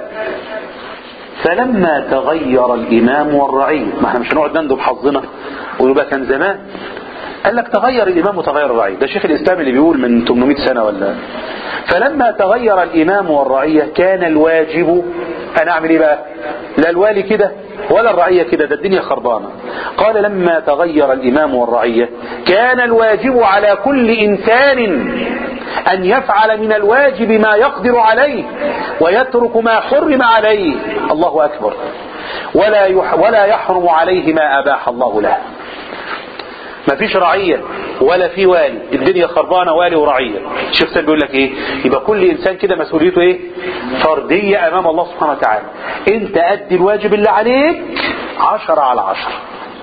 فلما تغير الإمام والرعية ما احنا مش هنقعد نندب حظنا ويبقى كان زمان قال لك تغير الإمام وتغير الرعية ده شيخ الإسلام اللي بيقول من 800 سنة ولا فلما تغير الإمام والرعية كان الواجب أنا أعمل إيه بقى لا الوالي كده ولا الرعية كده ده الدنيا خربانة قال لما تغير الإمام والرعية كان الواجب على كل إنسان أن يفعل من الواجب ما يقدر عليه ويترك ما حرم عليه الله أكبر ولا يح ولا يحرم عليه ما أباح الله له ما فيش رعية ولا في والي الدنيا خربانة والي ورعية الشيخ سيد بيقول لك ايه يبقى كل انسان كده مسؤوليته ايه فردية امام الله سبحانه وتعالى انت ادي الواجب اللي عليك عشرة على عشرة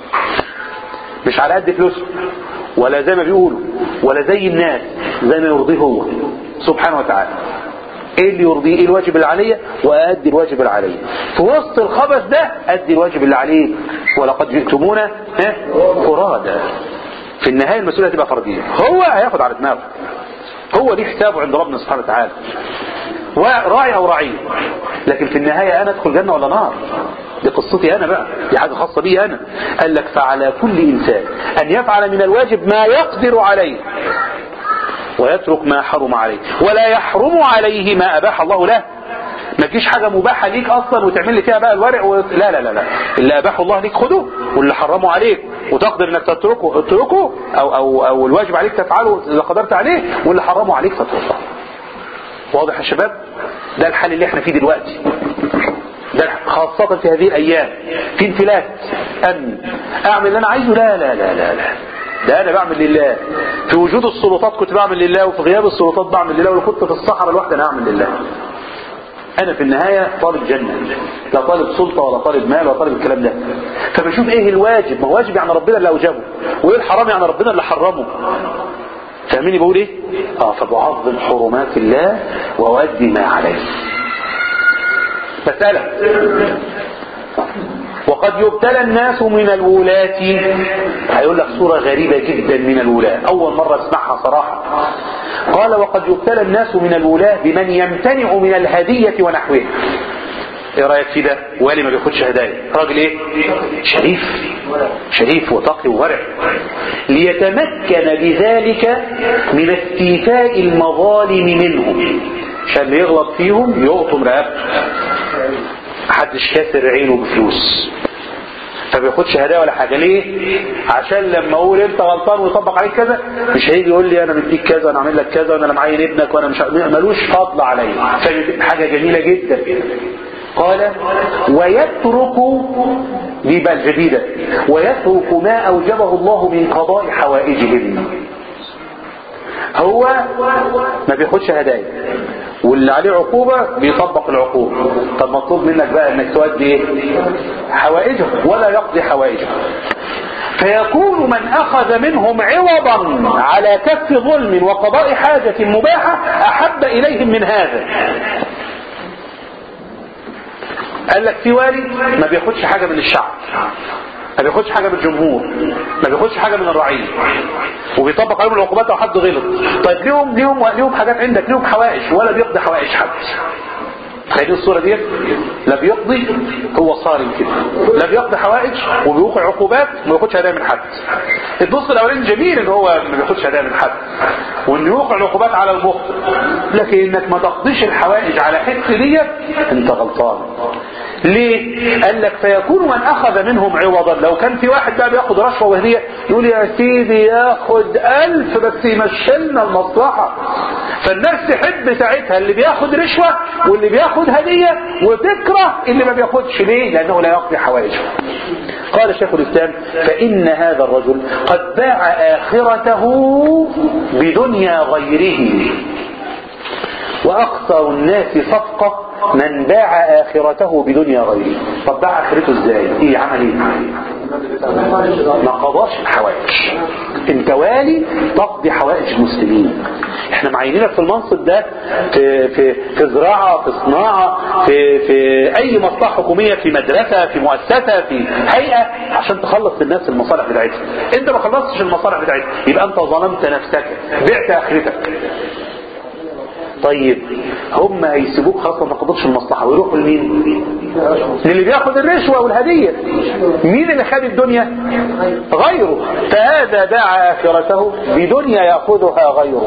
مش على قد فلوسه ولا زي ما بيقولوا ولا زي الناس زي ما يرضيه هو سبحانه وتعالى ايه اللي يرضيه ايه الواجب اللي عليا وادي الواجب اللي عليا في وسط الخبث ده ادي الواجب اللي عليك ولقد جئتمونا ها فرادا في النهايه المسؤوليه هتبقى فرديه هو هياخد على دماغه هو ليه حسابه عند ربنا سبحانه وتعالى وراعي او رعيل لكن في النهايه انا ادخل جنه ولا نار دي قصتي انا بقى دي حاجه خاصه بي انا قال لك فعلى كل انسان ان يفعل من الواجب ما يقدر عليه ويترك ما حرم عليه ولا يحرم عليه ما أباح الله له ما فيش حاجة مباحة ليك أصلا وتعمل لي فيها بقى الورع و... لا لا لا لا اللي أباحه الله ليك خده واللي حرمه عليك وتقدر انك تتركه اتركه أو, أو, أو الواجب عليك تفعله إذا قدرت عليه واللي حرمه عليك تتركه واضح يا شباب ده الحال اللي احنا فيه دلوقتي ده خاصة في هذه الأيام في انفلات أمن أعمل اللي أنا عايزه لا لا لا لا لا ده انا بعمل لله في وجود السلطات كنت بعمل لله وفي غياب السلطات بعمل لله ولو كنت في الصحراء لوحدي انا هعمل لله انا في النهاية طالب جنة لا طالب سلطة ولا طالب مال ولا طالب الكلام ده فبشوف ايه الواجب ما هو واجب يعني ربنا اللي اوجبه وايه الحرام يعني ربنا اللي حرمه فاهميني بقول ايه اه فبعظم حرمات الله واؤدي ما عليه مسألة وقد يبتلى الناس من الولاة هيقول لك صورة غريبة جدا من الولاة أول مرة اسمعها صراحة قال وقد يبتلى الناس من الولاة بمن يمتنع من الهدية ونحوها ايه رايك في ده والي ما بياخدش هدايا راجل ايه شريف شريف وتقي وورع ليتمكن بذلك من استيفاء المظالم منهم عشان اللي يغلط فيهم يقطم رقبته محدش كاسر عينه بفلوس فبياخدش هدايا ولا حاجه ليه عشان لما اقول انت غلطان ويطبق عليك كذا مش هيجي يقول لي انا مديك كذا وانا عامل لك كذا وانا اللي معين ابنك وانا مش ملوش فضل عليا حاجه جميله جدا قال ويترك دي بقى الجديدة ويترك ما أوجبه الله من قضاء حوائجهم هو ما بياخدش هدايا واللي عليه عقوبة بيطبق العقوبة طب مطلوب منك بقى انك تؤدي ايه حوائجهم ولا يقضي حوائجهم فيكون من اخذ منهم عوضا على كف ظلم وقضاء حاجة مباحة احب اليهم من هذا قال لك في والي ما بياخدش حاجة من الشعب ما بياخدش حاجة من الجمهور ما بياخدش حاجة من الرعية وبيطبق عليهم العقوبات لو حد غلط طيب ليهم ليهم ليهم حاجات عندك ليهم حوائج ولا بيقضي حوائج حد تخيلين الصورة دي لا بيقضي هو صارم كده لا بيقضي حوائج وبيوقع عقوبات وما ياخدش هدايا من حد النص الاولاني جميل ان هو ما بياخدش هدايا من حد وان يوقع العقوبات على المخطئ لكن انك ما تقضيش الحوائج على حته ديت انت غلطان ليه قال لك فيكون من اخذ منهم عوضا لو كان في واحد بقى بياخد رشوه وهديه يقول يا سيدي ياخد الف بس يمشلنا المصلحه فالناس تحب ساعتها اللي بياخد رشوه واللي بياخد هديه وتكره اللي ما بياخدش ليه لانه لا يقضي حوائجه قال شيخ الاسلام فان هذا الرجل قد باع اخرته بدنيا غيره واخسر الناس صفقه من باع اخرته بدنيا غيره طب باع اخرته ازاي ايه عمل ايه ما قضاش الحوائج انت والي تقضي حوائج المسلمين احنا معينينك في المنصب ده في في في زراعه في صناعه في في اي مصلحه حكوميه في مدرسه في مؤسسه في هيئه عشان تخلص للناس المصالح بتاعتها انت ما خلصتش المصالح بتاعتها يبقى انت ظلمت نفسك بعت اخرتك طيب هم هيسيبوك خلاص ما قضتش المصلحه ويروحوا لمين للي بياخد الرشوه والهديه مين اللي خد الدنيا غيره فهذا باع اخرته بدنيا ياخذها غيره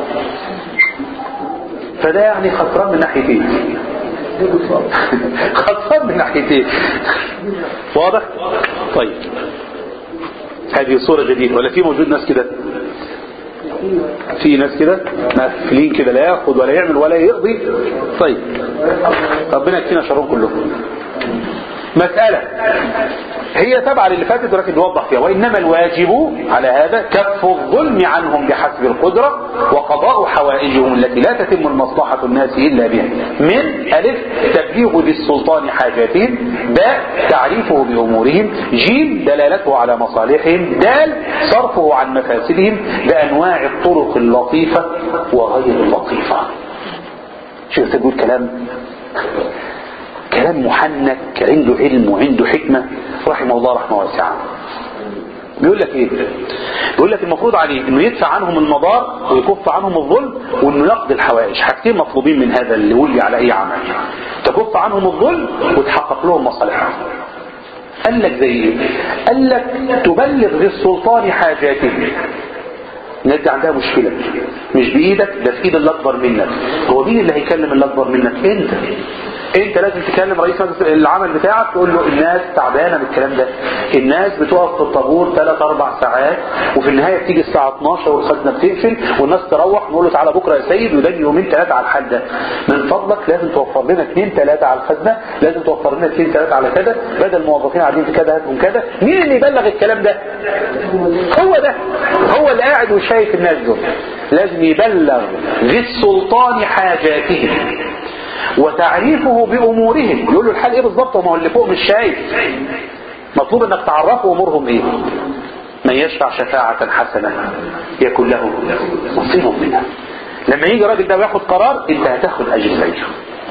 فده يعني خسران من ناحيتين خسران من ناحيتين واضح طيب هذه صورة جديدة ولا في موجود ناس كده في ناس كده مقفلين كده لا ياخد ولا يعمل ولا يقضي طيب ربنا يكفينا شرهم كلهم مسألة هي تبع للي فاتت ولكن نوضح فيها وإنما الواجب على هذا كف الظلم عنهم بحسب القدرة وقضاء حوائجهم التي لا تتم المصلحة الناس إلا بها من ألف تبليغ ذي السلطان حاجاتهم باء تعريفه بأمورهم جيم دلالته على مصالحهم دال صرفه عن مفاسدهم بأنواع الطرق اللطيفة وغير اللطيفة شوف تقول كلام كلام محنك عنده علم وعنده حكمة رحمه الله رحمه واسعة بيقول لك ايه بيقول لك المفروض عليه انه يدفع عنهم المضار ويكف عنهم الظلم وانه يقضي الحوائج حاجتين مطلوبين من هذا اللي ولي على اي عمل تكف عنهم الظلم وتحقق لهم مصالحهم قال لك زي ايه قال لك تبلغ للسلطان حاجاتهم الناس دي عندها مشكلة مش بإيدك ده في إيد اللي أكبر منك هو مين اللي هيكلم اللي أكبر منك أنت انت لازم تكلم رئيس مجلس العمل بتاعك تقول له الناس تعبانه من الكلام ده الناس بتقف في الطابور 3 4 ساعات وفي النهايه بتيجي الساعه 12 والخزنه بتقفل والناس تروح نقول له تعالى بكره يا سيد وده يومين ثلاثه على الحال ده من فضلك لازم توفر لنا اثنين ثلاثه على الخزنه لازم توفر لنا اثنين ثلاثه على كذا بدل الموظفين قاعدين في كذا هاتهم كذا مين اللي يبلغ الكلام ده هو ده هو اللي قاعد وشايف الناس دول لازم يبلغ ذي السلطان حاجاتهم وتعريفه بأمورهم يقول له الحال ايه بالظبط وما هو اللي فوق مش شايف مطلوب انك تعرفه امورهم ايه من يشفع شفاعة حسنة يكون له نصيب منها لما يجي الراجل ده وياخد قرار انت هتاخد اجر زيه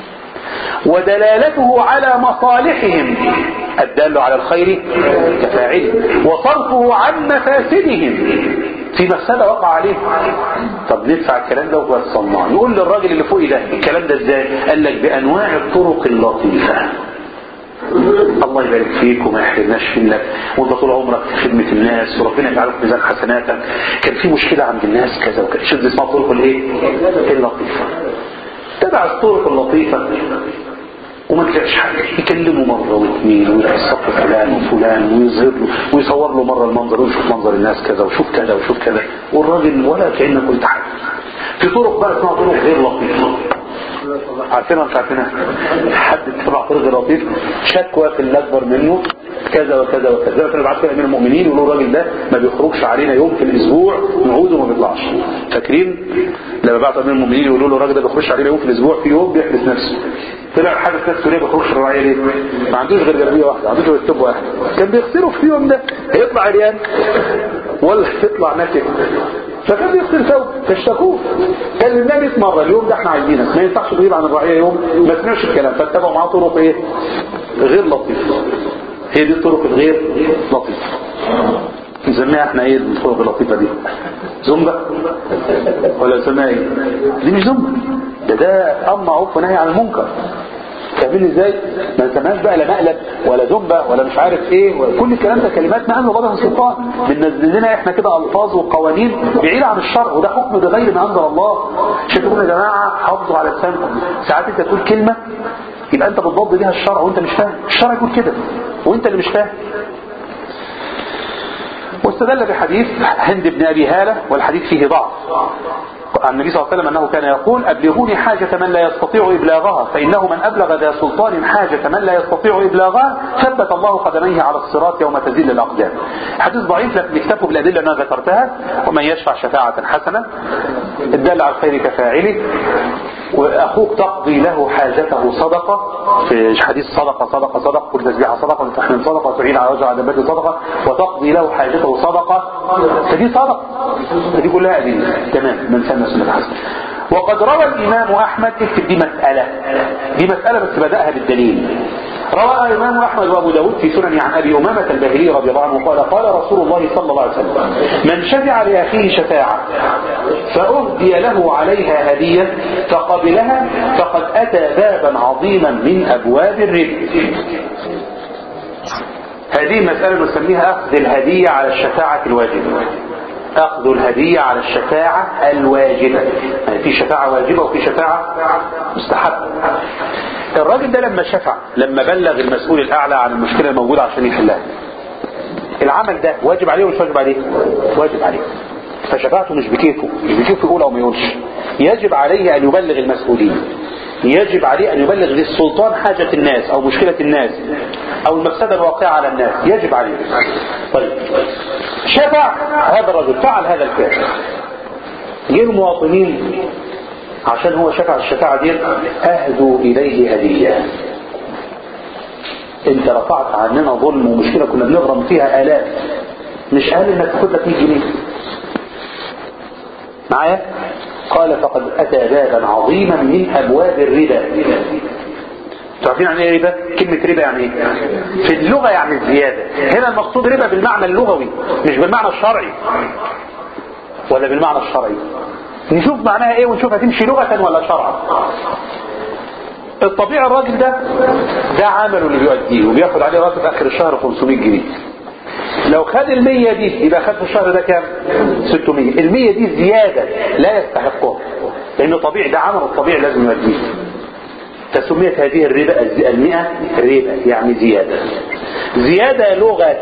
ودلالته على مصالحهم الدال على الخير كفاعله وصرفه عن مفاسدهم في مفسده وقع عليه طب ندفع الكلام ده وصلناه نقول للراجل اللي فوقي ده الكلام ده ازاي قال لك بانواع الطرق اللطيفه الله يبارك فيك وما يحرمناش منك وانت طول عمرك في خدمه الناس وربنا يجعلك في ميزان حسناتك كان في مشكله عند الناس كذا وكذا شوف دي اسمها الطرق الايه؟ اللطيفه تبع الطرق اللطيفه وما تلاقيش حاجة يكلمه مرة واثنين ويحصل فلان وفلان ويظهر له ويصور له مرة المنظر ويشوف منظر الناس كذا وشوف كذا وشوف كذا والراجل ولا كأنك قلت حاجة في طرق بقى اسمها طرق غير لطيفة عارفينها مش عارفينها حد تبع طرق غير لطيف شكوى في اللي اكبر منه كذا وكذا وكذا زي ما كانوا بعت امير المؤمنين يقولوا الراجل ده ما بيخرجش علينا يوم في الاسبوع نعود وما بيطلعش فاكرين لما بعت امير المؤمنين يقولوا له الراجل ده بيخرجش علينا يوم في الاسبوع في يوم بيحبس نفسه طلع حابس نفسه ليه بيخرجش الرعايه ليه ما عندوش غير جلابيه واحده ما عندوش غير ثوب واحد كان بيغسله في اليوم ده هيطلع عريان ولا هيطلع نكد فكان بيغسل ثوب فاشتكوه قال لله 100 مره اليوم ده احنا عايزينك ما ينفعش تغيب عن الرعيه يوم ما سمعش الكلام فاتبعوا معاه طرق ايه غير لطيفه هي دي الطرق الغير لطيفه نسميها احنا ايه الطرق اللطيفه دي زومبا ولا نسميها ايه دي مش زومبا ده ده امر معروف ونهي عن المنكر فاهمين ازاي ما نسميهاش بقى لا مقلب ولا زنبه ولا مش عارف ايه كل الكلام ده كلمات ما انزل الله بها سلطان بننزل لنا احنا كده الفاظ وقوانين بعيده عن الشرع وده حكم بغير ما انزل الله عشان تقول يا جماعه حافظوا على لسانكم ساعات انت تقول كلمه يبقى انت بتضاد بيها الشرع وانت مش فاهم الشرع يقول كده وانت اللي مش فاهم واستدل بحديث هند بن ابي هاله والحديث فيه ضعف عن النبي صلى الله عليه وسلم أنه كان يقول أبلغوني حاجة من لا يستطيع إبلاغها فإنه من أبلغ ذا سلطان حاجة من لا يستطيع إبلاغها ثبت الله قدميه على الصراط يوم تزل الأقدام حديث ضعيف لكن اكتفوا بالأدلة أنا ذكرتها ومن يشفع شفاعة حسنة الدل على الخير كفاعله وأخوك تقضي له حاجته صدقة في حديث صدقة صدقة صدقة كل تسبيحة صدقة وتحمل صدقة وتعين على وجه عدبات صدقة وتقضي له حاجته صدقة فدي صدقة فدي كلها أدلة تمام من سنة سنة حسنة وقد روى الإمام أحمد اكتب دي مسألة دي مسألة بس بدأها بالدليل روى الإمام أحمد وأبو داود في سنن عن أبي أمامة الباهلي رضي الله عنه قال قال رسول الله صلى الله عليه وسلم من شفع لأخيه شفاعة فأهدي له عليها هدية فقبلها فقد أتى بابا عظيما من أبواب الربا هذه مسألة نسميها أخذ الهدية على الشفاعة الواجبة أخذ الهدية على الشفاعة الواجبة يعني في شفاعة واجبة وفي شفاعة مستحبة الراجل ده لما شفع لما بلغ المسؤول الأعلى عن المشكلة الموجودة عشان يحلها العمل ده واجب عليه ولا مش واجب عليه واجب عليه فشفاعته مش بكيفه مش بكيفه يقول او ما يقولش يجب عليه ان يبلغ المسؤولين يجب عليه ان يبلغ للسلطان حاجة الناس او مشكلة الناس او المفسدة الواقعة على الناس يجب عليه طيب شفع هذا الرجل فعل هذا الفعل جه المواطنين عشان هو شفع الشفاعة دي اهدوا اليه هدية انت رفعت عننا ظلم ومشكلة كنا بنغرم فيها الاف مش قال انك تاخد لك 100 جنيه معايا قال فقد اتى بابا عظيما من ابواب الربا تعرفين يعني ايه ربا كلمة ربا يعني ايه في اللغة يعني الزيادة هنا المقصود ربا بالمعنى اللغوي مش بالمعنى الشرعي ولا بالمعنى الشرعي نشوف معناها ايه ونشوف هتمشي لغة ولا شرعا الطبيعي الراجل ده ده عمله اللي بيؤديه وبياخد عليه راتب اخر الشهر 500 جنيه لو خد المية دي يبقى خد في الشهر ده كام 600 المية دي زيادة لا يستحقها لانه طبيعي ده عمل الطبيعي لازم يؤديه فسميت هذه الربا المئة ربا يعني زيادة زيادة لغة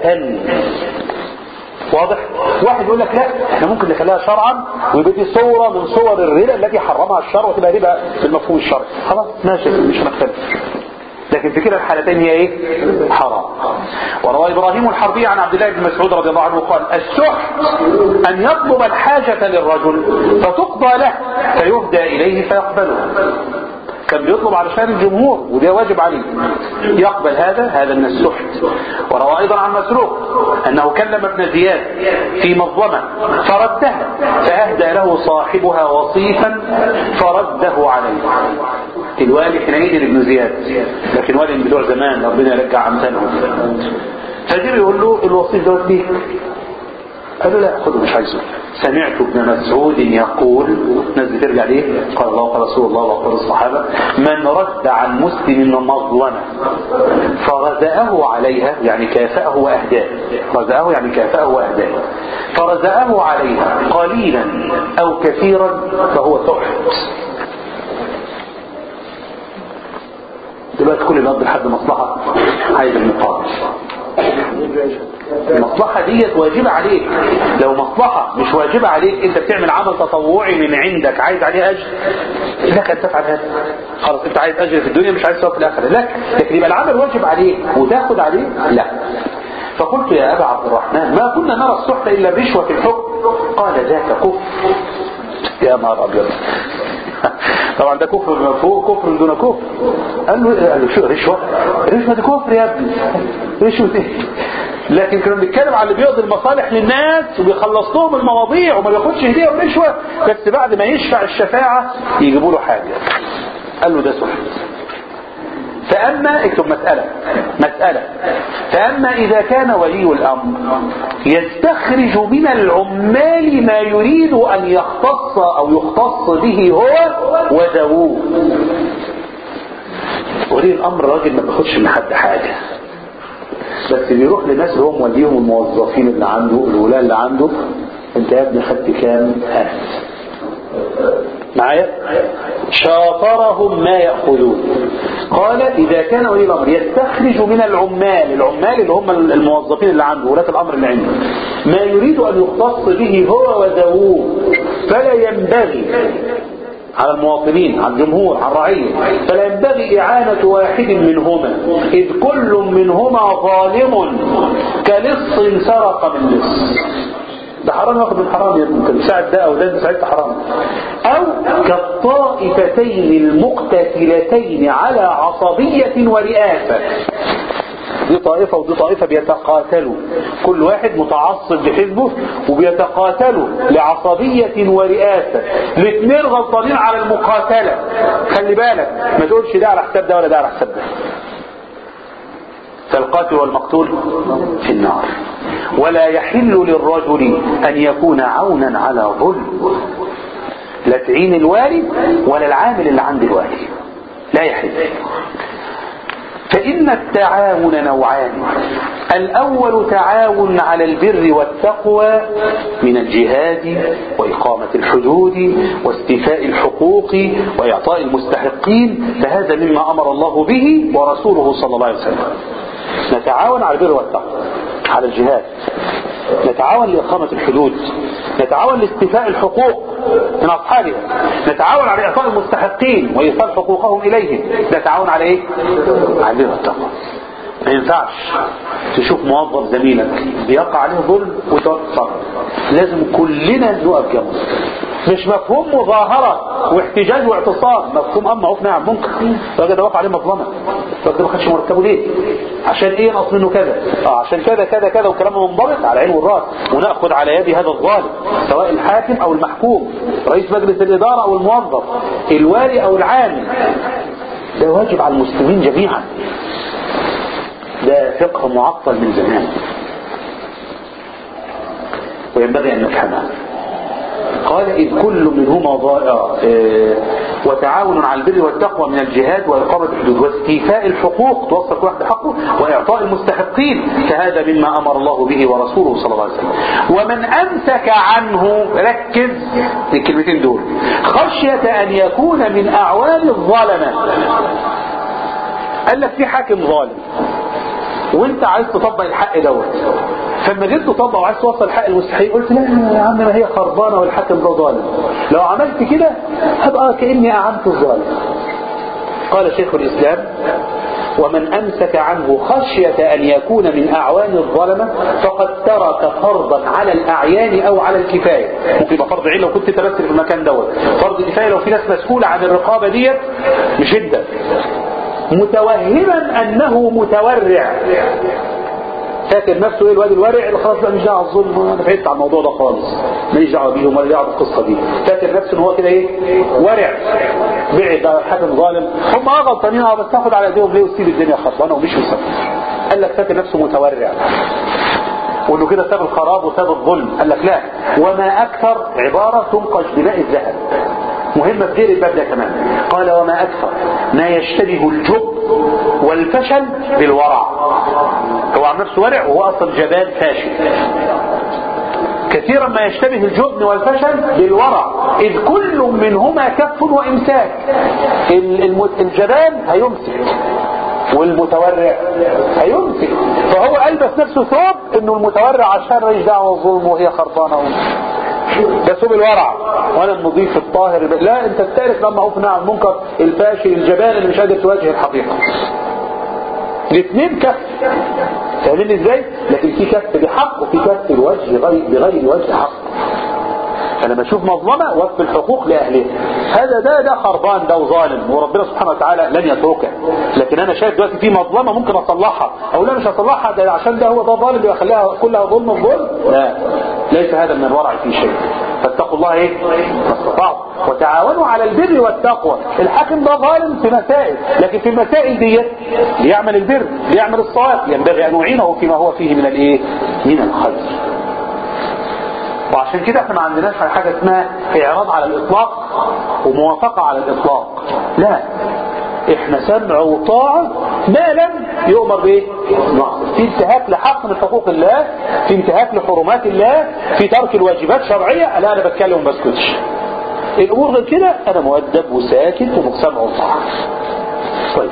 واضح واحد يقول لك لا احنا ممكن نخليها شرعا ويبقى دي صورة من صور الربا التي حرمها الشرع وتبقى ربا بالمفهوم الشرعي خلاص ماشي مش هنختلف لكن في كلا الحالتين هي ايه حرام وروى ابراهيم الحربي عن عبد الله بن مسعود رضي الله عنه قال السحت ان يطلب الحاجة للرجل فتقضى له فيهدى اليه فيقبله كان بيطلب علشان الجمهور وده واجب عليه يقبل هذا هذا من السحت وروى ايضا عن مسروق انه كلم ابن زياد في مظلمة فردها فاهدى له صاحبها وصيفا فرده عليه الوالي حينئذ ابن زياد لكن والي من بتوع زمان ربنا يرجع امثالهم فجيب يقول له الوصيف دوت ليك قال له لا خده مش عايزه سمعت ابن مسعود يقول نزل ترجع ليه قال الله قال رسول الله وقال الصحابة من رد عن مسلم مظلمة فرزأه عليها يعني كافأه وأهداه رزأه يعني كافأه وأهداه فرزأه عليها قليلا أو كثيرا فهو تحت دلوقتي كل الأرض لحد مصلحة عايز المقابل المصلحة ديت واجبة عليك لو مصلحة مش واجبة عليك انت بتعمل عمل تطوعي من عندك عايز عليه اجر لك ان تفعل هذا خلاص انت عايز اجر في الدنيا مش عايز ثواب في الاخره لك لكن يبقى العمل واجب عليك وتاخد عليه لا فقلت يا ابا عبد الرحمن ما كنا نرى السحت الا الرشوه في الحكم قال ذاك كفر يا نهار ابيض طبعا ده كفر من فوق كفر دون كفر قال له قال له شو رشوه رشوه دي كفر يا ابني رشوه ايه لكن كنا بنتكلم على اللي بيقضي المصالح للناس وبيخلص لهم المواضيع وما بياخدش هديه ورشوه بس بعد ما يشفع الشفاعه يجيبوا له حاجه قال له ده سحت فأما اكتب مسألة مسألة فأما إذا كان ولي الأمر يستخرج من العمال ما يريد أن يختص أو يختص به هو وذووه ولي الامر راجل ما بياخدش من حد حاجه بس بيروح لناس اللي هم موليهم الموظفين اللي عنده الولاة اللي عنده انت يا ابني خدت كام هات معايا شاطرهم ما يأخذون قال إذا كان ولي الأمر يستخرج من العمال العمال اللي هم الموظفين اللي عنده ولاة الأمر اللي عنده ما يريد أن يختص به هو وذووه فلا ينبغي على المواطنين على الجمهور على الرعية فلا ينبغي إعانة واحد منهما إذ كل منهما ظالم كلص سرق من لص ده حرام ياخد من حرام يا ابني انت بتساعد ده او ده انت ساعدت حرام او كالطائفتين المقتتلتين على عصبية ورئاسة دي طائفة ودي طائفة بيتقاتلوا كل واحد متعصب لحزبه وبيتقاتلوا لعصبية ورئاسة الاثنين غلطانين على المقاتلة خلي بالك ما تقولش ده على حساب ده ولا ده على حساب ده فالقاتل والمقتول في النار ولا يحل للرجل أن يكون عونا على ظلم لا تعين الوالي ولا العامل اللي عند الوالي لا يحل فإن التعاون نوعان الأول تعاون على البر والتقوى من الجهاد وإقامة الحدود واستيفاء الحقوق وإعطاء المستحقين فهذا مما أمر الله به ورسوله صلى الله عليه وسلم نتعاون على البر والتقوى على الجهاد نتعاون لإقامة الحدود نتعاون لاستيفاء الحقوق من أصحابها نتعاون على إعطاء المستحقين وإيصال حقوقهم إليهم نتعاون على إيه؟ على البر والتقوى ما ينفعش تشوف موظف زميلك بيقع عليه ظلم وتتصرف لازم كلنا نقف جنبه مش مفهوم مظاهرة واحتجاج واعتصام مفهوم أما عوف نعم منكر الراجل ده وقع عليه مظلمة الراجل ده ما خدش مرتبه ليه عشان ايه نقص منه كذا اه عشان كذا كذا كذا وكلامه منضبط على العين والراس وناخذ على يد هذا الظالم سواء الحاكم او المحكوم رئيس مجلس الاداره او الموظف الوالي او العامل ده واجب على المسلمين جميعا ده فقه معطل من زمان وينبغي ان نفهمه قال إذ كل منهما ضائع وتعاون على البر والتقوى من الجهاد وإقامة الحدود واستيفاء الحقوق توصل كل واحد حقه وإعطاء المستحقين فهذا مما أمر الله به ورسوله صلى الله عليه وسلم ومن أمسك عنه ركز الكلمتين دول خشية أن يكون من أعوان الظلمة قال لك في حاكم ظالم وانت عايز تطبق الحق دوت فلما جيت تطبق وعايز توصل الحق المستحيل قلت لا يا عم ما هي خربانه والحاكم ده ظالم لو عملت كده هبقى كاني اعنت الظالم قال شيخ الاسلام ومن امسك عنه خشيه ان يكون من اعوان الظلمه فقد ترك فرضا على الاعيان او على الكفايه ممكن يبقى فرض عين لو كنت تمثل في المكان دوت فرض كفايه لو في ناس مسؤوله عن الرقابه ديت مش انت متوهما انه متورع فاكر نفسه ايه الواد الورع اللي خلاص بقى مش دعوه بالظلم انا بعدت عن الموضوع ده خالص ماليش دعوه بيهم ولا دعوه بالقصه دي فاكر نفسه ان هو كده ايه ورع بعد على حاكم ظالم هم اه غلطانين اه بس تاخد على ايديهم ليه وتسيب الدنيا خربانه ومش يسيب قال لك فاكر نفسه متورع وانه كده ساب الخراب وساب الظلم قال لك لا وما اكثر عباره تنقش بماء الذهب مهمة في غير الباب ده كمان قال وما أكثر ما يشتبه الجب والفشل بالورع هو عن نفسه ورع وهو أصلا جبان فاشل كثيرا ما يشتبه الجبن والفشل بالورع إذ كل منهما كف وإمساك الجبان هيمسك والمتورع هيمسك فهو ألبس نفسه ثوب انه المتورع عشان ريش دعوة الظلم وهي خربانة ده ثوب الورع وانا النظيف الطاهر لا انت الثالث لما عرفنا عن المنكر الفاشل الجبان اللي مش قادر تواجه الحقيقة الاثنين كف فاهمين ازاي لكن في كف بحق وفي كف الوجه غير بغير وجه حق فلما اشوف مظلمه وفي الحقوق لاهلها هذا ده ده خربان ده وظالم وربنا سبحانه وتعالى لن يتركه لكن انا شايف دلوقتي في مظلمه ممكن اصلحها او لا مش هصلحها ده عشان ده هو ده ظالم يبقى خليها كلها ظلم الظلم لا ليس هذا من الورع في شيء فاتقوا الله ايه ما استطعتم وتعاونوا على البر والتقوى الحاكم ده ظالم في مسائل لكن في المسائل ديت ليعمل البر ليعمل الصواب ينبغي ان نعينه فيما هو فيه من الايه من الخير وعشان كده احنا ما عندناش حاجة اسمها اعراض على الاطلاق وموافقة على الاطلاق لا احنا سمع وطاعة ما لم يؤمر بايه في انتهاك لحق من حقوق الله في انتهاك لحرمات الله في ترك الواجبات شرعية لا انا بتكلم وما بسكتش الامور غير كده انا مؤدب وساكت ومسمع وطاعة طيب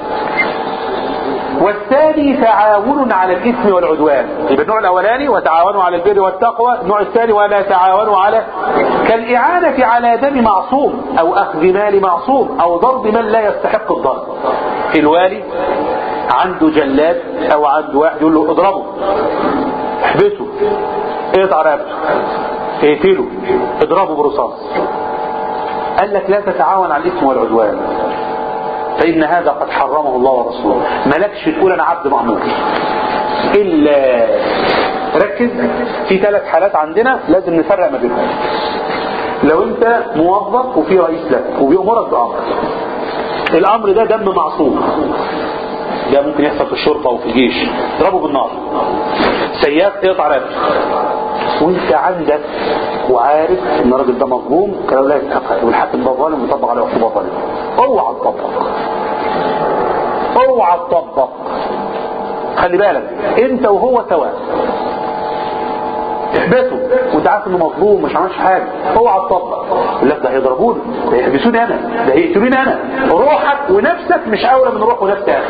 والثاني تعاون على الإثم والعدوان يبقى النوع الأولاني وتعاونوا على البر والتقوى النوع الثاني ولا تعاونوا على كالإعانة على دم معصوم أو أخذ مال معصوم أو ضرب من لا يستحق الضرب الوالي عنده جلاد أو عنده واحد يقول له اضربه احبسه اقطع رقبته اقتله اضربه برصاص قال لك لا تتعاون على الإثم والعدوان فإن هذا قد حرمه الله ورسوله ملكش تقول أنا عبد مأمور إلا ركز في ثلاث حالات عندنا لازم نفرق ما بينهم لو أنت موظف وفي رئيس لك وبيأمرك بأمر الأمر ده دم معصوم ده ممكن يحصل في الشرطة وفي الجيش اضربه بالنار سياف يقطع رقبته وانت عندك وعارف ان الراجل ده مظلوم كلام لا يتحقق والحاكم ده ظالم ويطبق عليه عقوبه ظالمه اوعى تطبق اوعى تطبق خلي بالك انت وهو سواء احبسه وانت عارف انه مظلوم مش عملش حاجه اوعى تطبق يقول لك ده هيضربوني ده هيحبسوني انا ده هيقتلوني انا روحك ونفسك مش اولى من روح ونفس اخي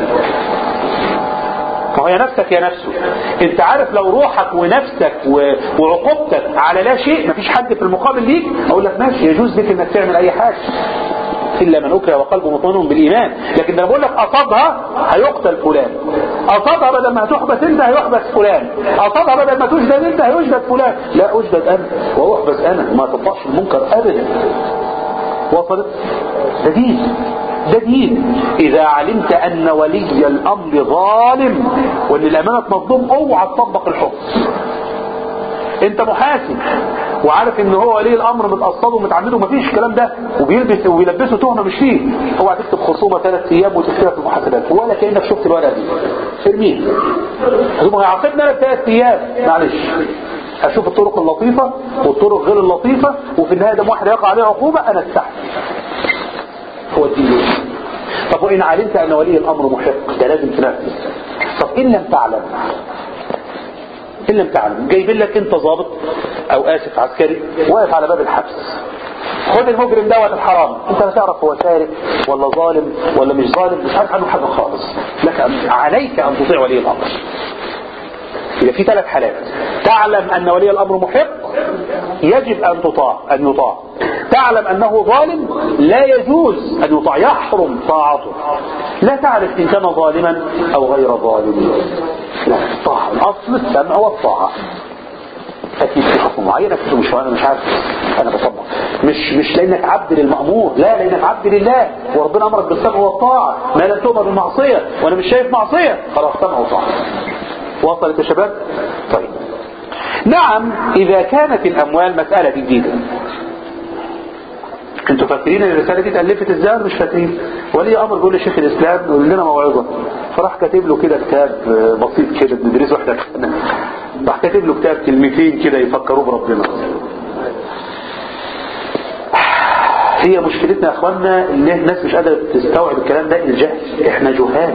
ما هي نفسك يا نفسه انت عارف لو روحك ونفسك و... وعقوبتك على لا شيء مفيش حد في المقابل ليك اقول لك ماشي يجوز لك انك تعمل اي حاجه الا من اكره وقلبه مطمئن بالايمان لكن لما بقول لك اصابها هيقتل فلان اصابها بدل ما هتحبس انت هيحبس فلان اصابها بدل ما تجدد انت هيجدد فلان لا اجدد انا واحبس انا وما تطبقش المنكر ابدا وصلت ده دين ده دين اذا علمت ان ولي الامر ظالم وان الامانه مظلوم اوعى تطبق الحكم انت محاسب وعارف ان هو ولي الامر متقصده ومتعمده ومفيش الكلام ده وبيلبس وبيلبسه تهمه مش فيه اوعى تكتب خصومه ثلاث ايام وتكتبها في المحاسبات ولا كانك شفت الورقه دي ارميه هم هيعاقبنا انا ثلاث ايام معلش اشوف الطرق اللطيفه والطرق غير اللطيفه وفي النهايه ده واحد يقع عليه عقوبه انا استحمل هو الدين طب وإن علمت أن ولي الأمر محق ده لازم تنفذ طب إن لم تعلم إن لم تعلم جايبين لك أنت ضابط أو آسف عسكري واقف على باب الحبس خد المجرم دوت الحرام انت لا تعرف هو سارق ولا ظالم ولا مش ظالم مش عارف عنه حاجه خالص لك أن عليك ان تطيع ولي الامر يبقى في ثلاث حالات تعلم ان ولي الامر محق يجب ان تطاع ان يطاع تعلم انه ظالم لا يجوز ان يطاع يحرم طاعته لا تعرف ان كان ظالما او غير ظالم لا الطاعه الاصل السمع والطاعه اكيد في حكم معين اكيد مش انا مش عارف انا بطبق مش مش لانك عبد للمامور لا لانك عبد لله وربنا امرك بالسمع والطاعه ما لم تؤمر بالمعصيه وانا مش شايف معصيه خلاص سمع وطاعه وصلت يا شباب طيب نعم اذا كانت الاموال مساله جديده انتوا فاكرين ان الرساله دي اتالفت ازاي ولا مش فاكرين ولي امر بيقول لشيخ الاسلام يقول لنا موعظه فراح كاتب له كده كتاب بسيط كده بندرسه احنا راح كاتب له كتاب كلمتين كده يفكروه بربنا هي مشكلتنا يا اخوانا ان الناس مش قادره تستوعب الكلام ده الجهل احنا جهال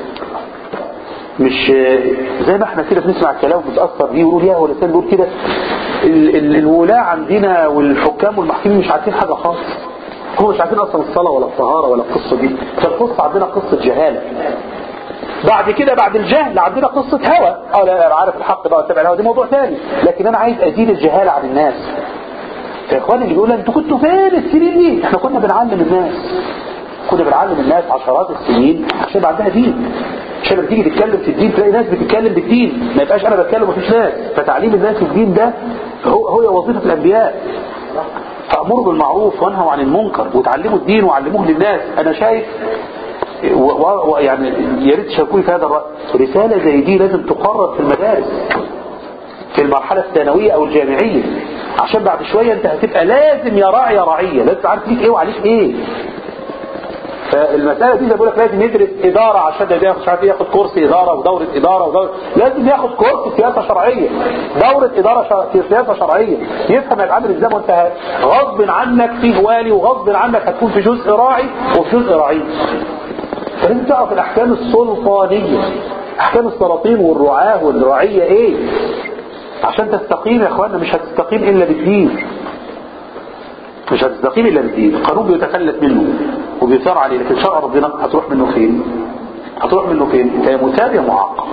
مش زي ما احنا كده بنسمع الكلام وبنتاثر بيه ونقول يا هو الانسان بيقول كده ال- ال- الولاة عندنا والحكام والمحكمين مش عارفين حاجه خالص هم مش عارفين اصلا الصلاه ولا الطهاره ولا القصه دي فالقصه عندنا قصه جهاله بعد كده بعد الجهل عندنا قصة هوى اه لا انا عارف الحق بقى واتبع الهوى دي موضوع ثاني لكن انا عايز ازيل الجهالة عن الناس يا اخواني اللي بيقول انتوا كنتوا فين السنين دي احنا كنا بنعلم الناس كنا بنعلم الناس عشرات السنين عشان يبقى عندها دين عشان لما تيجي تتكلم في الدين تلاقي ناس بتتكلم بالدين ما يبقاش انا بتكلم ومفيش ناس فتعليم الناس الدين ده هو هو وظيفة الانبياء فامروا بالمعروف وانهوا عن المنكر وتعلموا الدين وعلموه للناس انا شايف ويعني يا ريت تشاركوني في هذا الرأي رسالة زي دي لازم تقرر في المدارس في المرحلة الثانوية او الجامعية عشان بعد شوية انت هتبقى لازم يا راعي يا رعية لازم عارف ليك ايه وعليك ايه فالمسألة دي زي بقول لك لازم يدرس إدارة عشان ده ياخد مش عارف ياخد كورس إدارة ودورة إدارة ودورة لازم ياخد كورس سياسة شرعية دورة إدارة شر... سياسة شرعية يفهم الأمر إزاي وأنت غصب عنك فيه والي وغصب عنك هتكون في جزء راعي وفي جزء رعيل فلازم تعرف الاحكام السلطانيه احكام السلاطين والرعاه والرعيه ايه عشان تستقيم يا اخوانا مش هتستقيم الا بالدين مش هتستقيم الا بالدين القانون بيتخلف منه وبيثار عليه لكن شرع ربنا هتروح منه فين هتروح منه فين انت يا مثاب يا معاقب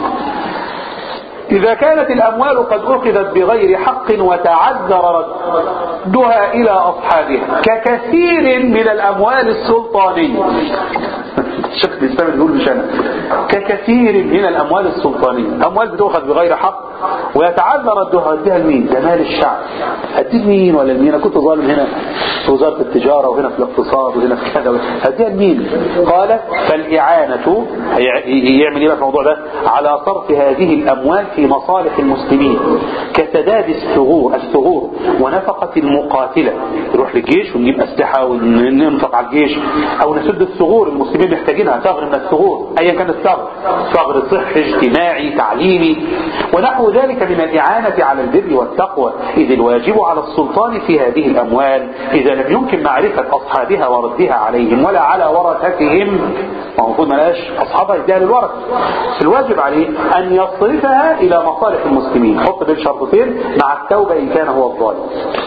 إذا كانت الأموال قد أخذت بغير حق وتعذر ردها إلى أصحابها ككثير من الأموال السلطانية الشيخ الإسلام بيقول مش أنا ككثير من الأموال السلطانية أموال بتؤخذ بغير حق ويتعذر ردها اديها لمين؟ ده مال الشعب هديه لمين ولا لمين؟ أنا كنت ظالم هنا في وزارة التجارة وهنا في الاقتصاد وهنا في كذا هديها لمين؟ قال فالإعانة يعمل إيه في الموضوع ده؟ على صرف هذه الأموال في مصالح المسلمين كسداد الثغور الثغور ونفقة المقاتلة نروح للجيش ونجيب أسلحة وننفق على الجيش أو نسد الثغور المسلمين محتاجينها ثغر من الثغور أيا كان الثغر ثغر صحي اجتماعي تعليمي ونحو ذلك من الإعانة على البر والتقوى إذ الواجب على السلطان في هذه الأموال إذا لم يمكن معرفة أصحابها وردها عليهم ولا على ورثتهم ما هو المفروض ما لقاش أصحابها يديها للورث الواجب عليه أن يصرفها إلى مصالح المسلمين حط بين شرطتين مع التوبة إن كان هو الظالم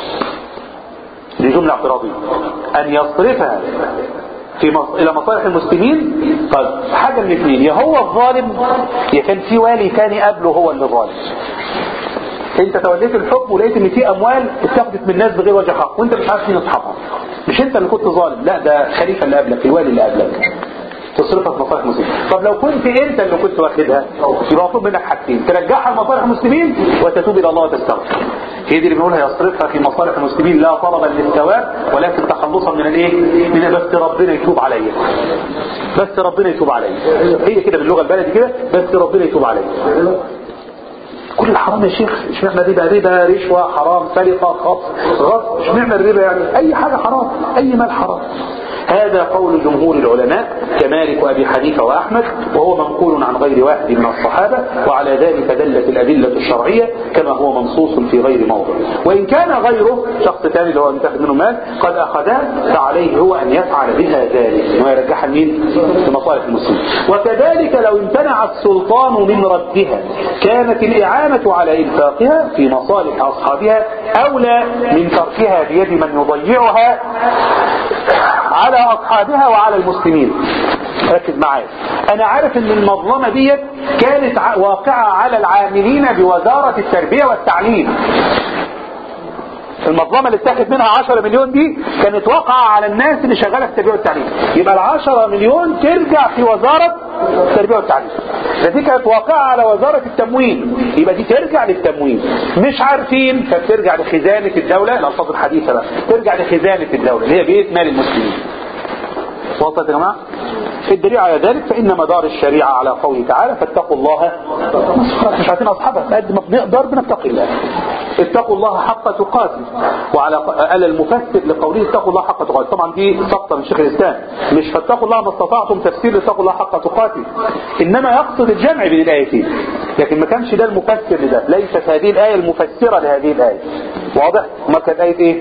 دي جملة اعتراضية أن يصرفها في مص... الى مصالح المسلمين طيب حاجه من اثنين يا هو الظالم يا كان في والي تاني قبله هو اللي ظالم انت توليت الحكم ولقيت ان في اموال اتخذت من الناس بغير وجه حق وانت مش عارف مين اصحابها مش انت اللي كنت ظالم لا ده خليفه اللي قبلك الوالي اللي قبلك تصرفها في مصالح المسلمين طب لو كنت انت اللي كنت واخدها يبقى مطلوب منك حاجتين ترجعها لمصالح المسلمين وتتوب الى الله وتستغفر هي دي اللي بنقولها يصرفها في مصالح المسلمين لا طلبا للثواب ولكن تخلصا من الايه من بس ربنا يتوب عليا بس ربنا يتوب عليا هي كده باللغه البلدي كده بس ربنا يتوب عليا كل الحرام يا شيخ اشمعنى ربا ربا رشوة حرام سرقة خطف غصب اشمعنى الربا يعني اي حاجة حرام اي مال حرام هذا قول جمهور العلماء كمالك وابي حنيفه واحمد وهو منقول عن غير واحد من الصحابه وعلى ذلك دلت الادله الشرعيه كما هو منصوص في غير موضع وان كان غيره شخص ثاني اللي هو متاخد منه مال قد اخذها فعليه هو ان يفعل بها ذلك انه يرجعها لمين؟ لمصالح المسلمين وكذلك لو امتنع السلطان من ردها كانت الاعانه على انفاقها في مصالح اصحابها اولى من تركها بيد من يضيعها على أصحابها وعلى المسلمين ركز معايا أنا عارف أن المظلمة دي كانت واقعة على العاملين بوزارة التربية والتعليم المظلمة اللي اتاخد منها 10 مليون دي كانت واقعة على الناس اللي شغالة في التربية والتعليم يبقى ال 10 مليون ترجع في وزارة التربية والتعليم دي كانت واقعة على وزارة التموين يبقى دي ترجع للتموين مش عارفين فبترجع لخزانة الدولة الألفاظ الحديثة بقى ترجع لخزانة الدولة اللي هي بيت مال المسلمين وصلت يا جماعة الدليل على ذلك فإن مدار الشريعة على قوله تعالى فاتقوا الله مش عارفين أصحابها قد ما بنقدر بنتقي الله اتقوا الله حق تقاته وعلى قال المفسر لقوله اتقوا الله حق تقاته طبعا دي سقطة من شيخ الإسلام مش فاتقوا الله ما استطعتم تفسير اتقوا الله حق تقاته إنما يقصد الجمع بين الآيتين لكن ما كانش ده المفسر لده ليست هذه الآية المفسرة لهذه الآية واضح؟ ما كانت آية إيه؟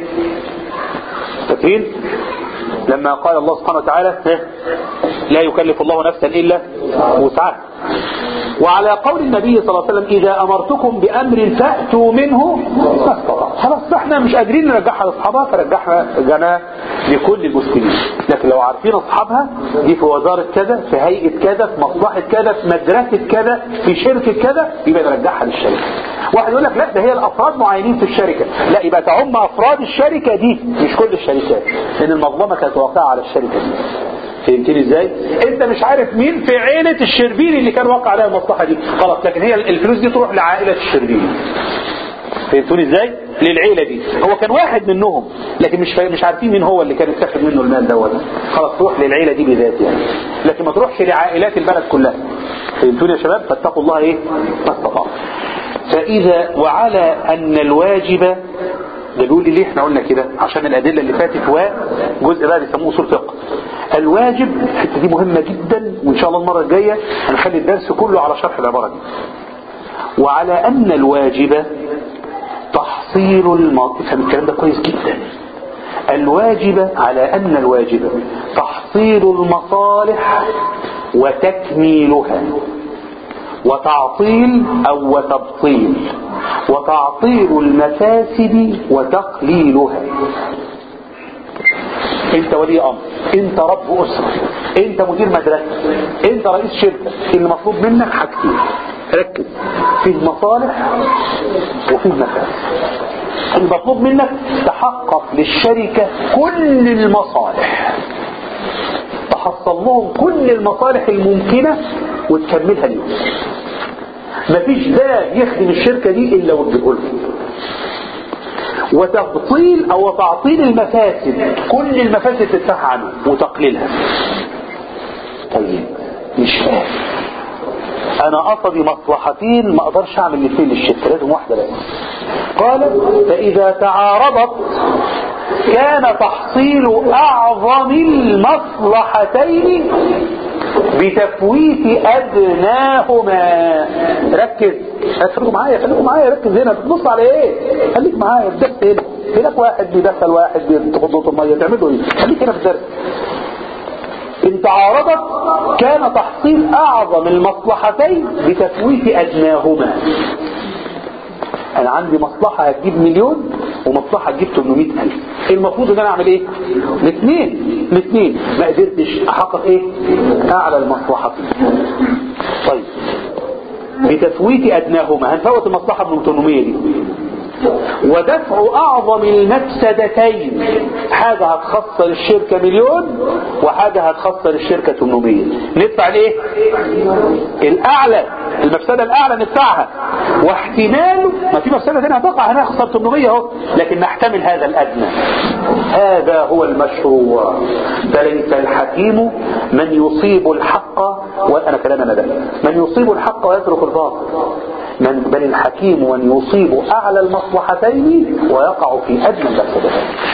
فاكرين؟ لما قال الله سبحانه وتعالى لا يكلف الله نفسا إلا وسعها وعلى قول النبي صلى الله عليه وسلم إذا أمرتكم بأمر فأتوا منه ما استطعتم خلاص احنا مش قادرين نرجعها لأصحابها فرجعها جناه لكل المسلمين لكن لو عارفين أصحابها دي في وزارة كذا في هيئة كذا في مصلحة كذا في مدرسة كذا في شركة كذا يبقى نرجعها للشركة واحد يقول لك لا ده هي الأفراد معينين في الشركة لا يبقى تعم أفراد الشركة دي مش كل الشركات لأن المظلمة كانت واقعة على الشركة دي فهمتني ازاي انت مش عارف مين في عيلة الشربيني اللي كان وقع عليها المصلحة دي خلاص لكن هي الفلوس دي تروح لعائلة الشربيني فهمتوني ازاي للعيلة دي هو كان واحد منهم لكن مش مش عارفين مين هو اللي كان اتاخد منه المال دوت خلاص تروح للعيلة دي بذات يعني لكن ما تروحش لعائلات البلد كلها فهمتوني يا شباب فاتقوا الله ايه ما استطاعوا فاذا وعلى ان الواجب ده بيقول ليه احنا قلنا كده عشان الادله اللي فاتت وجزء بقى بيسموه اصول فقه الواجب الحته دي مهمه جدا وان شاء الله المره الجايه هنخلي الدرس كله على شرح العباره دي وعلى ان الواجب تحصيل الماضي افهم الكلام ده كويس جدا الواجب على ان الواجب تحصيل المصالح وتكميلها وتعطيل او وتبطيل وتعطيل المفاسد وتقليلها انت ولي امر انت رب اسره انت مدير مدرسه انت رئيس شركه المطلوب منك حاجتين ركز فيه مصالح وفيه مفاسد المطلوب منك تحقق للشركه كل المصالح تحصل لهم كل المصالح الممكنه وتكملها اليوم مفيش باب يخدم الشركه دي الا وتجيبه لهم وتبطيل او تعطيل المفاسد كل المفاسد تدفعها عنه وتقليلها طيب مش فاهم انا قصدي مصلحتين ما اقدرش اعمل الاثنين للشركه لازم واحده بس قال فاذا تعارضت كان تحصيل اعظم المصلحتين بتفويت ادناهما ركز خليكم معايا خليكم معايا ركز هنا بتبص على ايه خليك معايا الدرس هنا هناك واحد بيدخل واحد بتاخد له الميه تعملوا ايه خليك هنا في الدرس ان تعارضت كان تحصيل اعظم المصلحتين بتفويت ادناهما انا عندي مصلحة هتجيب مليون ومصلحة تجيب 800 الف المفروض ان انا اعمل ايه الاثنين الاثنين ما قدرتش احقق ايه اعلى المصلحتين طيب بتفويت ادناهما هنفوت المصلحة من 800 دي ودفع اعظم المفسدتين حاجة هتخسر الشركة مليون وحاجة هتخسر الشركة 800 ندفع ليه الاعلى المفسدة الاعلى ندفعها واحتمال ما في مفسدة ثانيه هتقع هنخسر 800 اهو لكن نحتمل هذا الادنى هذا هو المشروع فليس الحكيم من يصيب الحق وانا كلامنا ده من يصيب الحق ويترك الباطل من بل الحكيم من يصيب اعلى المصلحتين ويقع في ادنى المفسدتين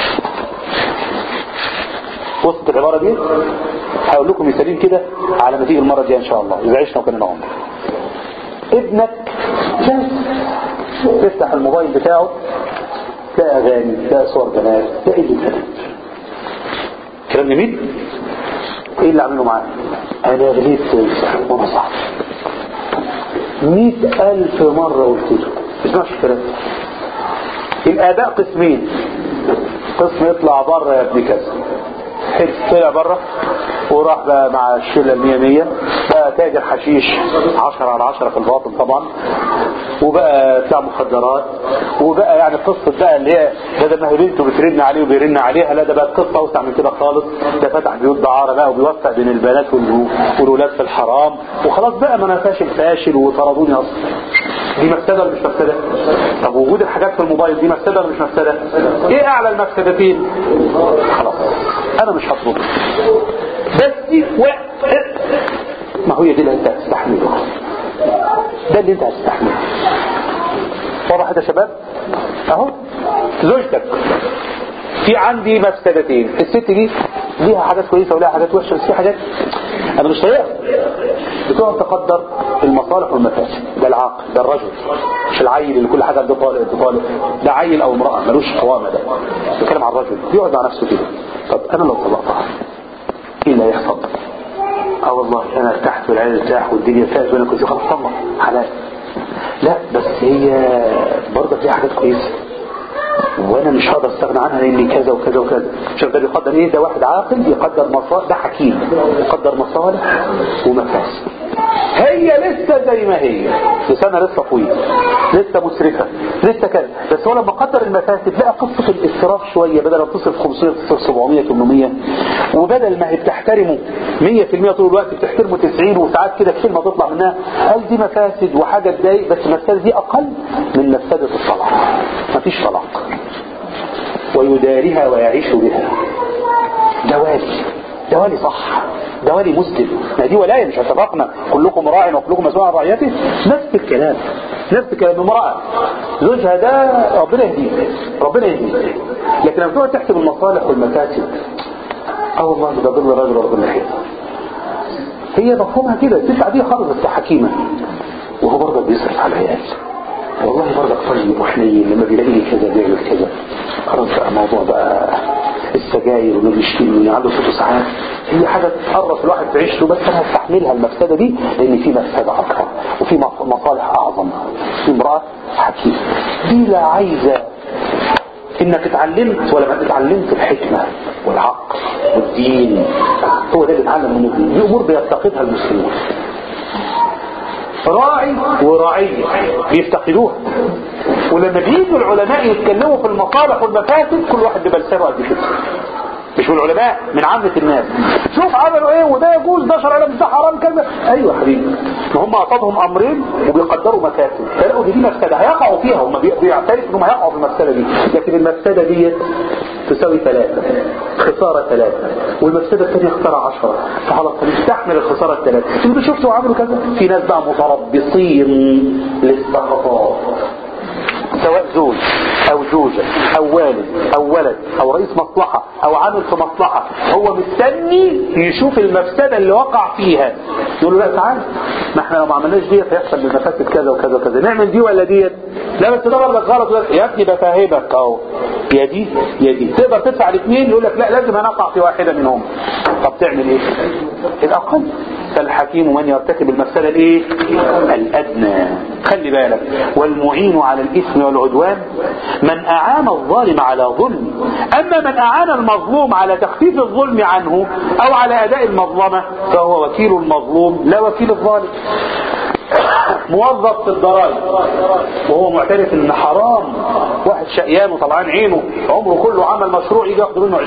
وسط العبارة دي هقول لكم مثالين كده على ما تيجي المرة الجاية ان شاء الله اذا عشنا وكنا عمر ابنك جالس تفتح الموبايل بتاعه تلاقي اغاني تلاقي صور بنات تلاقي الكلام كلام جميل ايه اللي عمله معاه انا غليت وانا صح مئة الف مرة قلت له اسمعش الكلام الاداء قسمين قسم يطلع بره يا ابن كذا حلو طلع بره وراح بقى مع الشلة المية مية بقى تاجر حشيش عشرة على عشرة في الباطن طبعا وبقى بتاع مخدرات وبقى يعني قصة بقى اللي هي بدل ما هي بنته بترن عليه وبيرن عليها لا ده بقى قصة اوسع من كده خالص ده فتح بيوت دعارة بقى وبيوفق بين البنات والولاد في الحرام وخلاص بقى ما انا فاشل فاشل وطردوني اصلا دي مفسدة ولا مش مفسدة طب وجود الحاجات في الموبايل دي مفسدة ولا مش مفسدة ايه اعلى المفسدتين خلاص انا مش هطلبه بس و... ما هو دي اللي انت هتستحمله ده اللي انت هتستحمله واضح يا شباب اهو زوجتك في عندي مفسدتين الست دي ليها حاجات كويسة وليها حاجات وحشة بس في حاجات انا مش طايقها بتقعد تقدر المصالح والمفاسد ده العاقل ده الرجل مش العيل اللي كل حاجة عنده طالق عنده طالق ده عيل او امرأة ملوش قوامة ده بتكلم عن الرجل بيقعد مع نفسه كده طب انا لو طلقتها ايه اللي هيحصل اه والله انا ارتحت والعيال ارتاح والدنيا فاتت وانا كنت خلاص طلق حلال لا بس هي برضه فيها حاجات كويسه وانا مش هقدر استغنى عنها لاني كذا وكذا وكذا شوف ده بيقدر ايه ده واحد عاقل يقدر مصالح ده حكيم يقدر مصالح ومفاسد هي لسه زي ما هي لسانها لسه طويل لسه مسرفة لسه كذا بس هو لما قدر المفاسد لقى قصة الاسراف شوية بدل ما تصرف 500 تصرف 700 800 وبدل ما هي بتحترمه 100% طول الوقت بتحترمه 90 وساعات كده كلمة تطلع منها قال دي مفاسد وحاجة تضايق بس المفاسد دي اقل من مفسدة الطلاق مفيش طلاق ويدارها ويعيش بها دوالي دوالي صح دوالي مسلم ما دي ولاية مش اتفقنا كلكم راع وكلكم مسؤول عن رعيته نفس الكلام نفس الكلام امرأة زوجها ده ربنا يهديه ربنا يهديه لكن لما تقعد تحسب المصالح والمفاسد اه والله ده ضل الرجل ورب خير هي مفهومها كده الست عادية خالص بس حكيمة وهو برضه بيصرف على العيال والله برضه طيب وحنين لما بيلاقي لي كذا بيعمل كذا خلاص بقى الموضوع بقى السجاير واللي بيشتمني عنده صوت ساعات هي حاجة تقرص الواحد في عيشته بس انا هستحملها المفسدة دي لان في مفسدة اكبر وفي مصالح اعظم في امرأة حكيمة دي لا عايزة انك اتعلمت ولا ما اتعلمت الحكمة والعقل والدين هو ده اللي اتعلم من الدين دي امور بيفتقدها المسلمون راعي ورعية بيفتقدوها ولما بيجوا العلماء يتكلموا في المصالح والمفاسد كل واحد ببلسانه قد كده مش من العلماء من عامة الناس شوف عملوا ايه وده يجوز ده شرع ده حرام كذا ايوه يا حبيبي ما هم قصدهم امرين وبيقدروا مفاسد فلقوا دي, دي مفسده هيقعوا فيها هم بيعترفوا انهم هيقعوا في المفسده دي لكن المفسده ديت تساوي ثلاثة خسارة ثلاثة والمفسدة الثانية خسارة عشرة فخلاص هنستحمل الخسارة الثلاثة انتوا شفتوا عملوا كذا في ناس بقى متربصين للسقطات سواء زوج او زوجة او والد او ولد او رئيس مصلحة او عامل في مصلحة هو مستني يشوف المفسدة اللي وقع فيها يقول له لا تعال ما احنا لو ما عملناش ديت هيحصل بالمفاسد كذا وكذا وكذا نعمل دي ولا ديت لا بس ده برضك غلط يا ابني بفهمك اهو يا دي يا دي تقدر تدفع الاثنين يقول لك لا لازم هنقع في واحدة منهم طب تعمل ايه الاقل فالحكيم من يرتكب المفسدة الايه الادنى خلي بالك والمعين على الاثم والعدوان من اعان الظالم على ظلم اما من اعان المظلوم على تخفيف الظلم عنه او على اداء المظلمة فهو وكيل المظلوم لا وكيل الظالم موظف في الضرائب وهو معترف ان حرام واحد شقيان وطلعان عينه عمره كله عمل مشروع يجي ياخد منه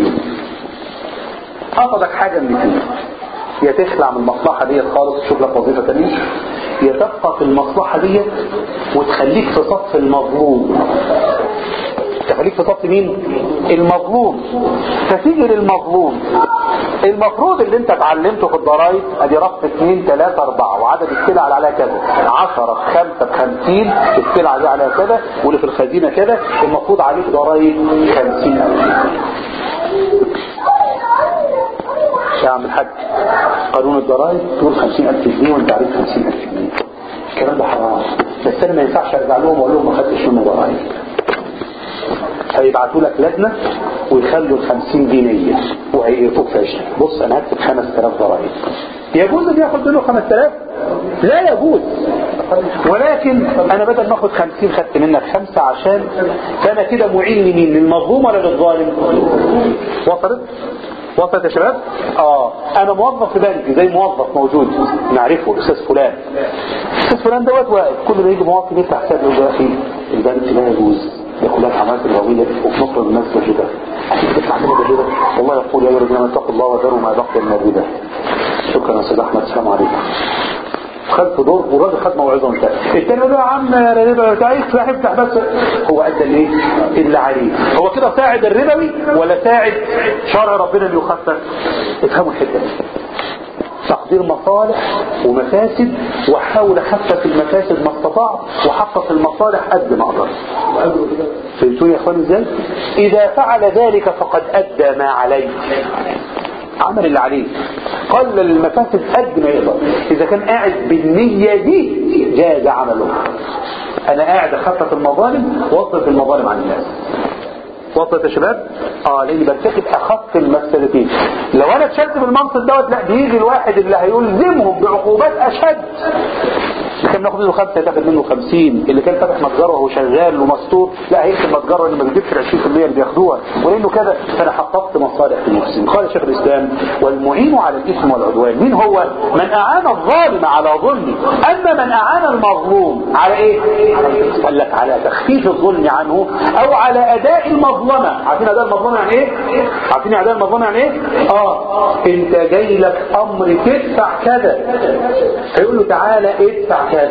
20% قصدك حاجة من الاثنين يا تخلع من المصلحة ديت خالص تشوف لك وظيفة تانية يا تبقى في المصلحة ديت وتخليك في صف المظلوم تخليك في صف مين المظلوم فتيجي للمظلوم المفروض اللي انت اتعلمته في الضرايب ادي رف اثنين ثلاثة اربعة وعدد السلع اللي عليها كذا عشرة خمسة بخمسين السلعة دي عليها كذا واللي في الخزينة كذا المفروض عليك ضرايب خمسين يا عم الحاج قانون الضرائب تقول 50000 جنيه وانت عليك 50000 جنيه الكلام ده حرام بس انا ما ينفعش ارجع لهم واقول لهم ما خدتش منه ضرائب هيبعتوا لك لجنه ويخلوا ال 50 جنيه وهيقفوك في عشرة بص انا هكتب 5000 ضرائب يجوز ان ياخد منه 5000 لا يجوز ولكن انا بدل ما اخد 50 خدت منك خمسة عشان فانا كده معين لمين للمظلوم ولا للظالم وصلت وصلت يا شباب اه انا موظف في بنك زي موظف موجود نعرفه الاستاذ فلان الاستاذ فلان دوت واقف كل ما يجي موظف يفتح حساب يقول يا اخي البنك لا يجوز ده كلها العمليات الرياضيه وفي مصر الناس كده تدفع منه بالربا والله يقول يا ايها الذين اتقوا الله وذروا ما بقي من الربا شكرا يا استاذ احمد السلام عليكم خدت دور والراجل خد موعظه وانتهى التاني ده يا عم الربا بتاعي افتح افتح بس هو ادى الايه اللي عليه هو كده ساعد الربوي ولا ساعد شرع ربنا اللي يخفف افهموا الحته دي تقدير مصالح ومفاسد وحاول اخفف المفاسد ما استطعت واحقق المصالح قد ما اقدر فهمتوني يا اخواني ازاي اذا فعل ذلك فقد ادى ما عليه عمل اللي عليه قلل المفاسد قد ما يقدر اذا كان قاعد بالنية دي جاز عمله انا قاعد اخفف المظالم واصرف المظالم عن الناس وصلت يا شباب اه لاني برتكب اخف المفسدتين لو انا اتشلت بالمنطق دوت لا بيجي الواحد اللي هيلزمهم بعقوبات اشد اللي كان بياخد منه خمسة تاخد منه خمسين اللي كان فاتح متجره وهو شغال ومستور لا هيقفل متجره اللي ما بيجيبش ال 20% اللي بياخدوها ولانه كده فانا حققت مصالح المحسن قال شيخ الاسلام والمعين على الاثم والعدوان مين هو من اعان الظالم على ظلمه اما من اعان المظلوم على ايه قال لك على تخفيف الظلم عنه او على اداء المظلمه عارفين اداء المظلمه يعني ايه عارفين اداء المظلمه يعني ايه اه انت جاي لك امر تدفع كذا هيقول له تعالى ادفع كذا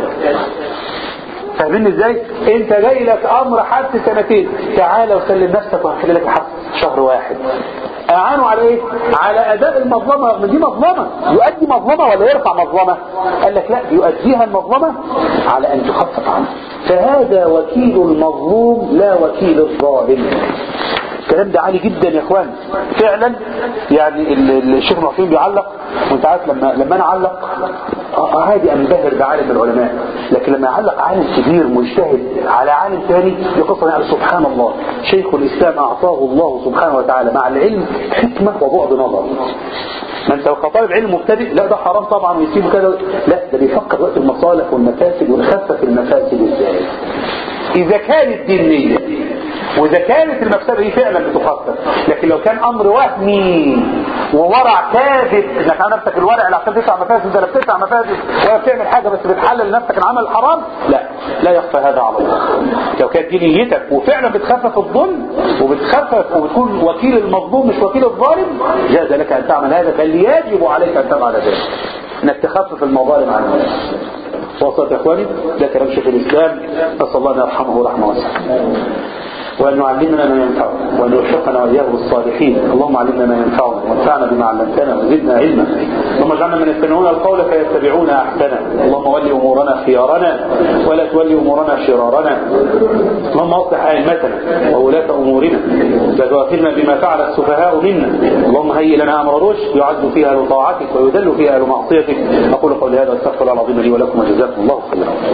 فاهمين ازاي انت جاي لك امر حبس سنتين تعالى وسلم نفسك وهحل لك حبس شهر واحد اعانوا على ايه على اداء المظلمة رغم دي مظلمة يؤدي مظلمة ولا يرفع مظلمة قال لك لا يؤديها المظلمة على ان تخفف عنها فهذا وكيل المظلوم لا وكيل الظالم الكلام ده عالي جدا يا اخوان فعلا يعني ال- ال- الشيخ معصوم بيعلق وانت عارف لما لما انا اعلق آه، آه، عادي انبهر بعالم العلماء لكن لما يعلق عالم كبير مجتهد على عالم ثاني يقص يعني سبحان الله شيخ الاسلام اعطاه الله سبحانه وتعالى مع العلم حكمه وبعد نظر ما انت لو كطالب علم مبتدئ لا ده حرام طبعا ويسيبه كده لا ده بيفكر وقت المصالح والمفاسد ويخفف المفاسد ازاي اذا كانت دي النية واذا كانت المفسده دي فعلا بتخفف لكن لو كان امر وهمي وورع كاذب انك على نفسك الورع اللي عشان تدفع مفاسد ده لا بتدفع مفاسد ولا بتعمل حاجه بس بتحلل لنفسك العمل الحرام لا لا يخفى هذا على الله لو كانت دي نيتك وفعلا بتخفف الظلم وبتخفف وبتكون وكيل المظلوم مش وكيل الظالم جاز لك ان تعمل هذا بل يجب عليك ان تفعل ذلك انك تخفف المظالم عن الناس وصلت يا اخواني ده كلام شيخ الاسلام نسال الله ان يرحمه رحمه واسعه وأن يعلمنا ما ينفعنا وأن يوفقنا وإياه بالصالحين اللهم علمنا ما ينفعنا وانفعنا بما علمتنا وزدنا علما اللهم اجعلنا من يستمعون القول فيتبعون أحسنه اللهم ول أمورنا خيارنا ولا تولي أمورنا شرارنا اللهم أصلح أئمتنا وولاة أمورنا لا تؤاخذنا بما فعل السفهاء منا اللهم هيئ لنا أمر رشد يعز فيها أهل طاعتك ويذل فيها أهل معصيتك أقول قولي هذا واستغفر الله العظيم لي ولكم وجزاكم الله خيرا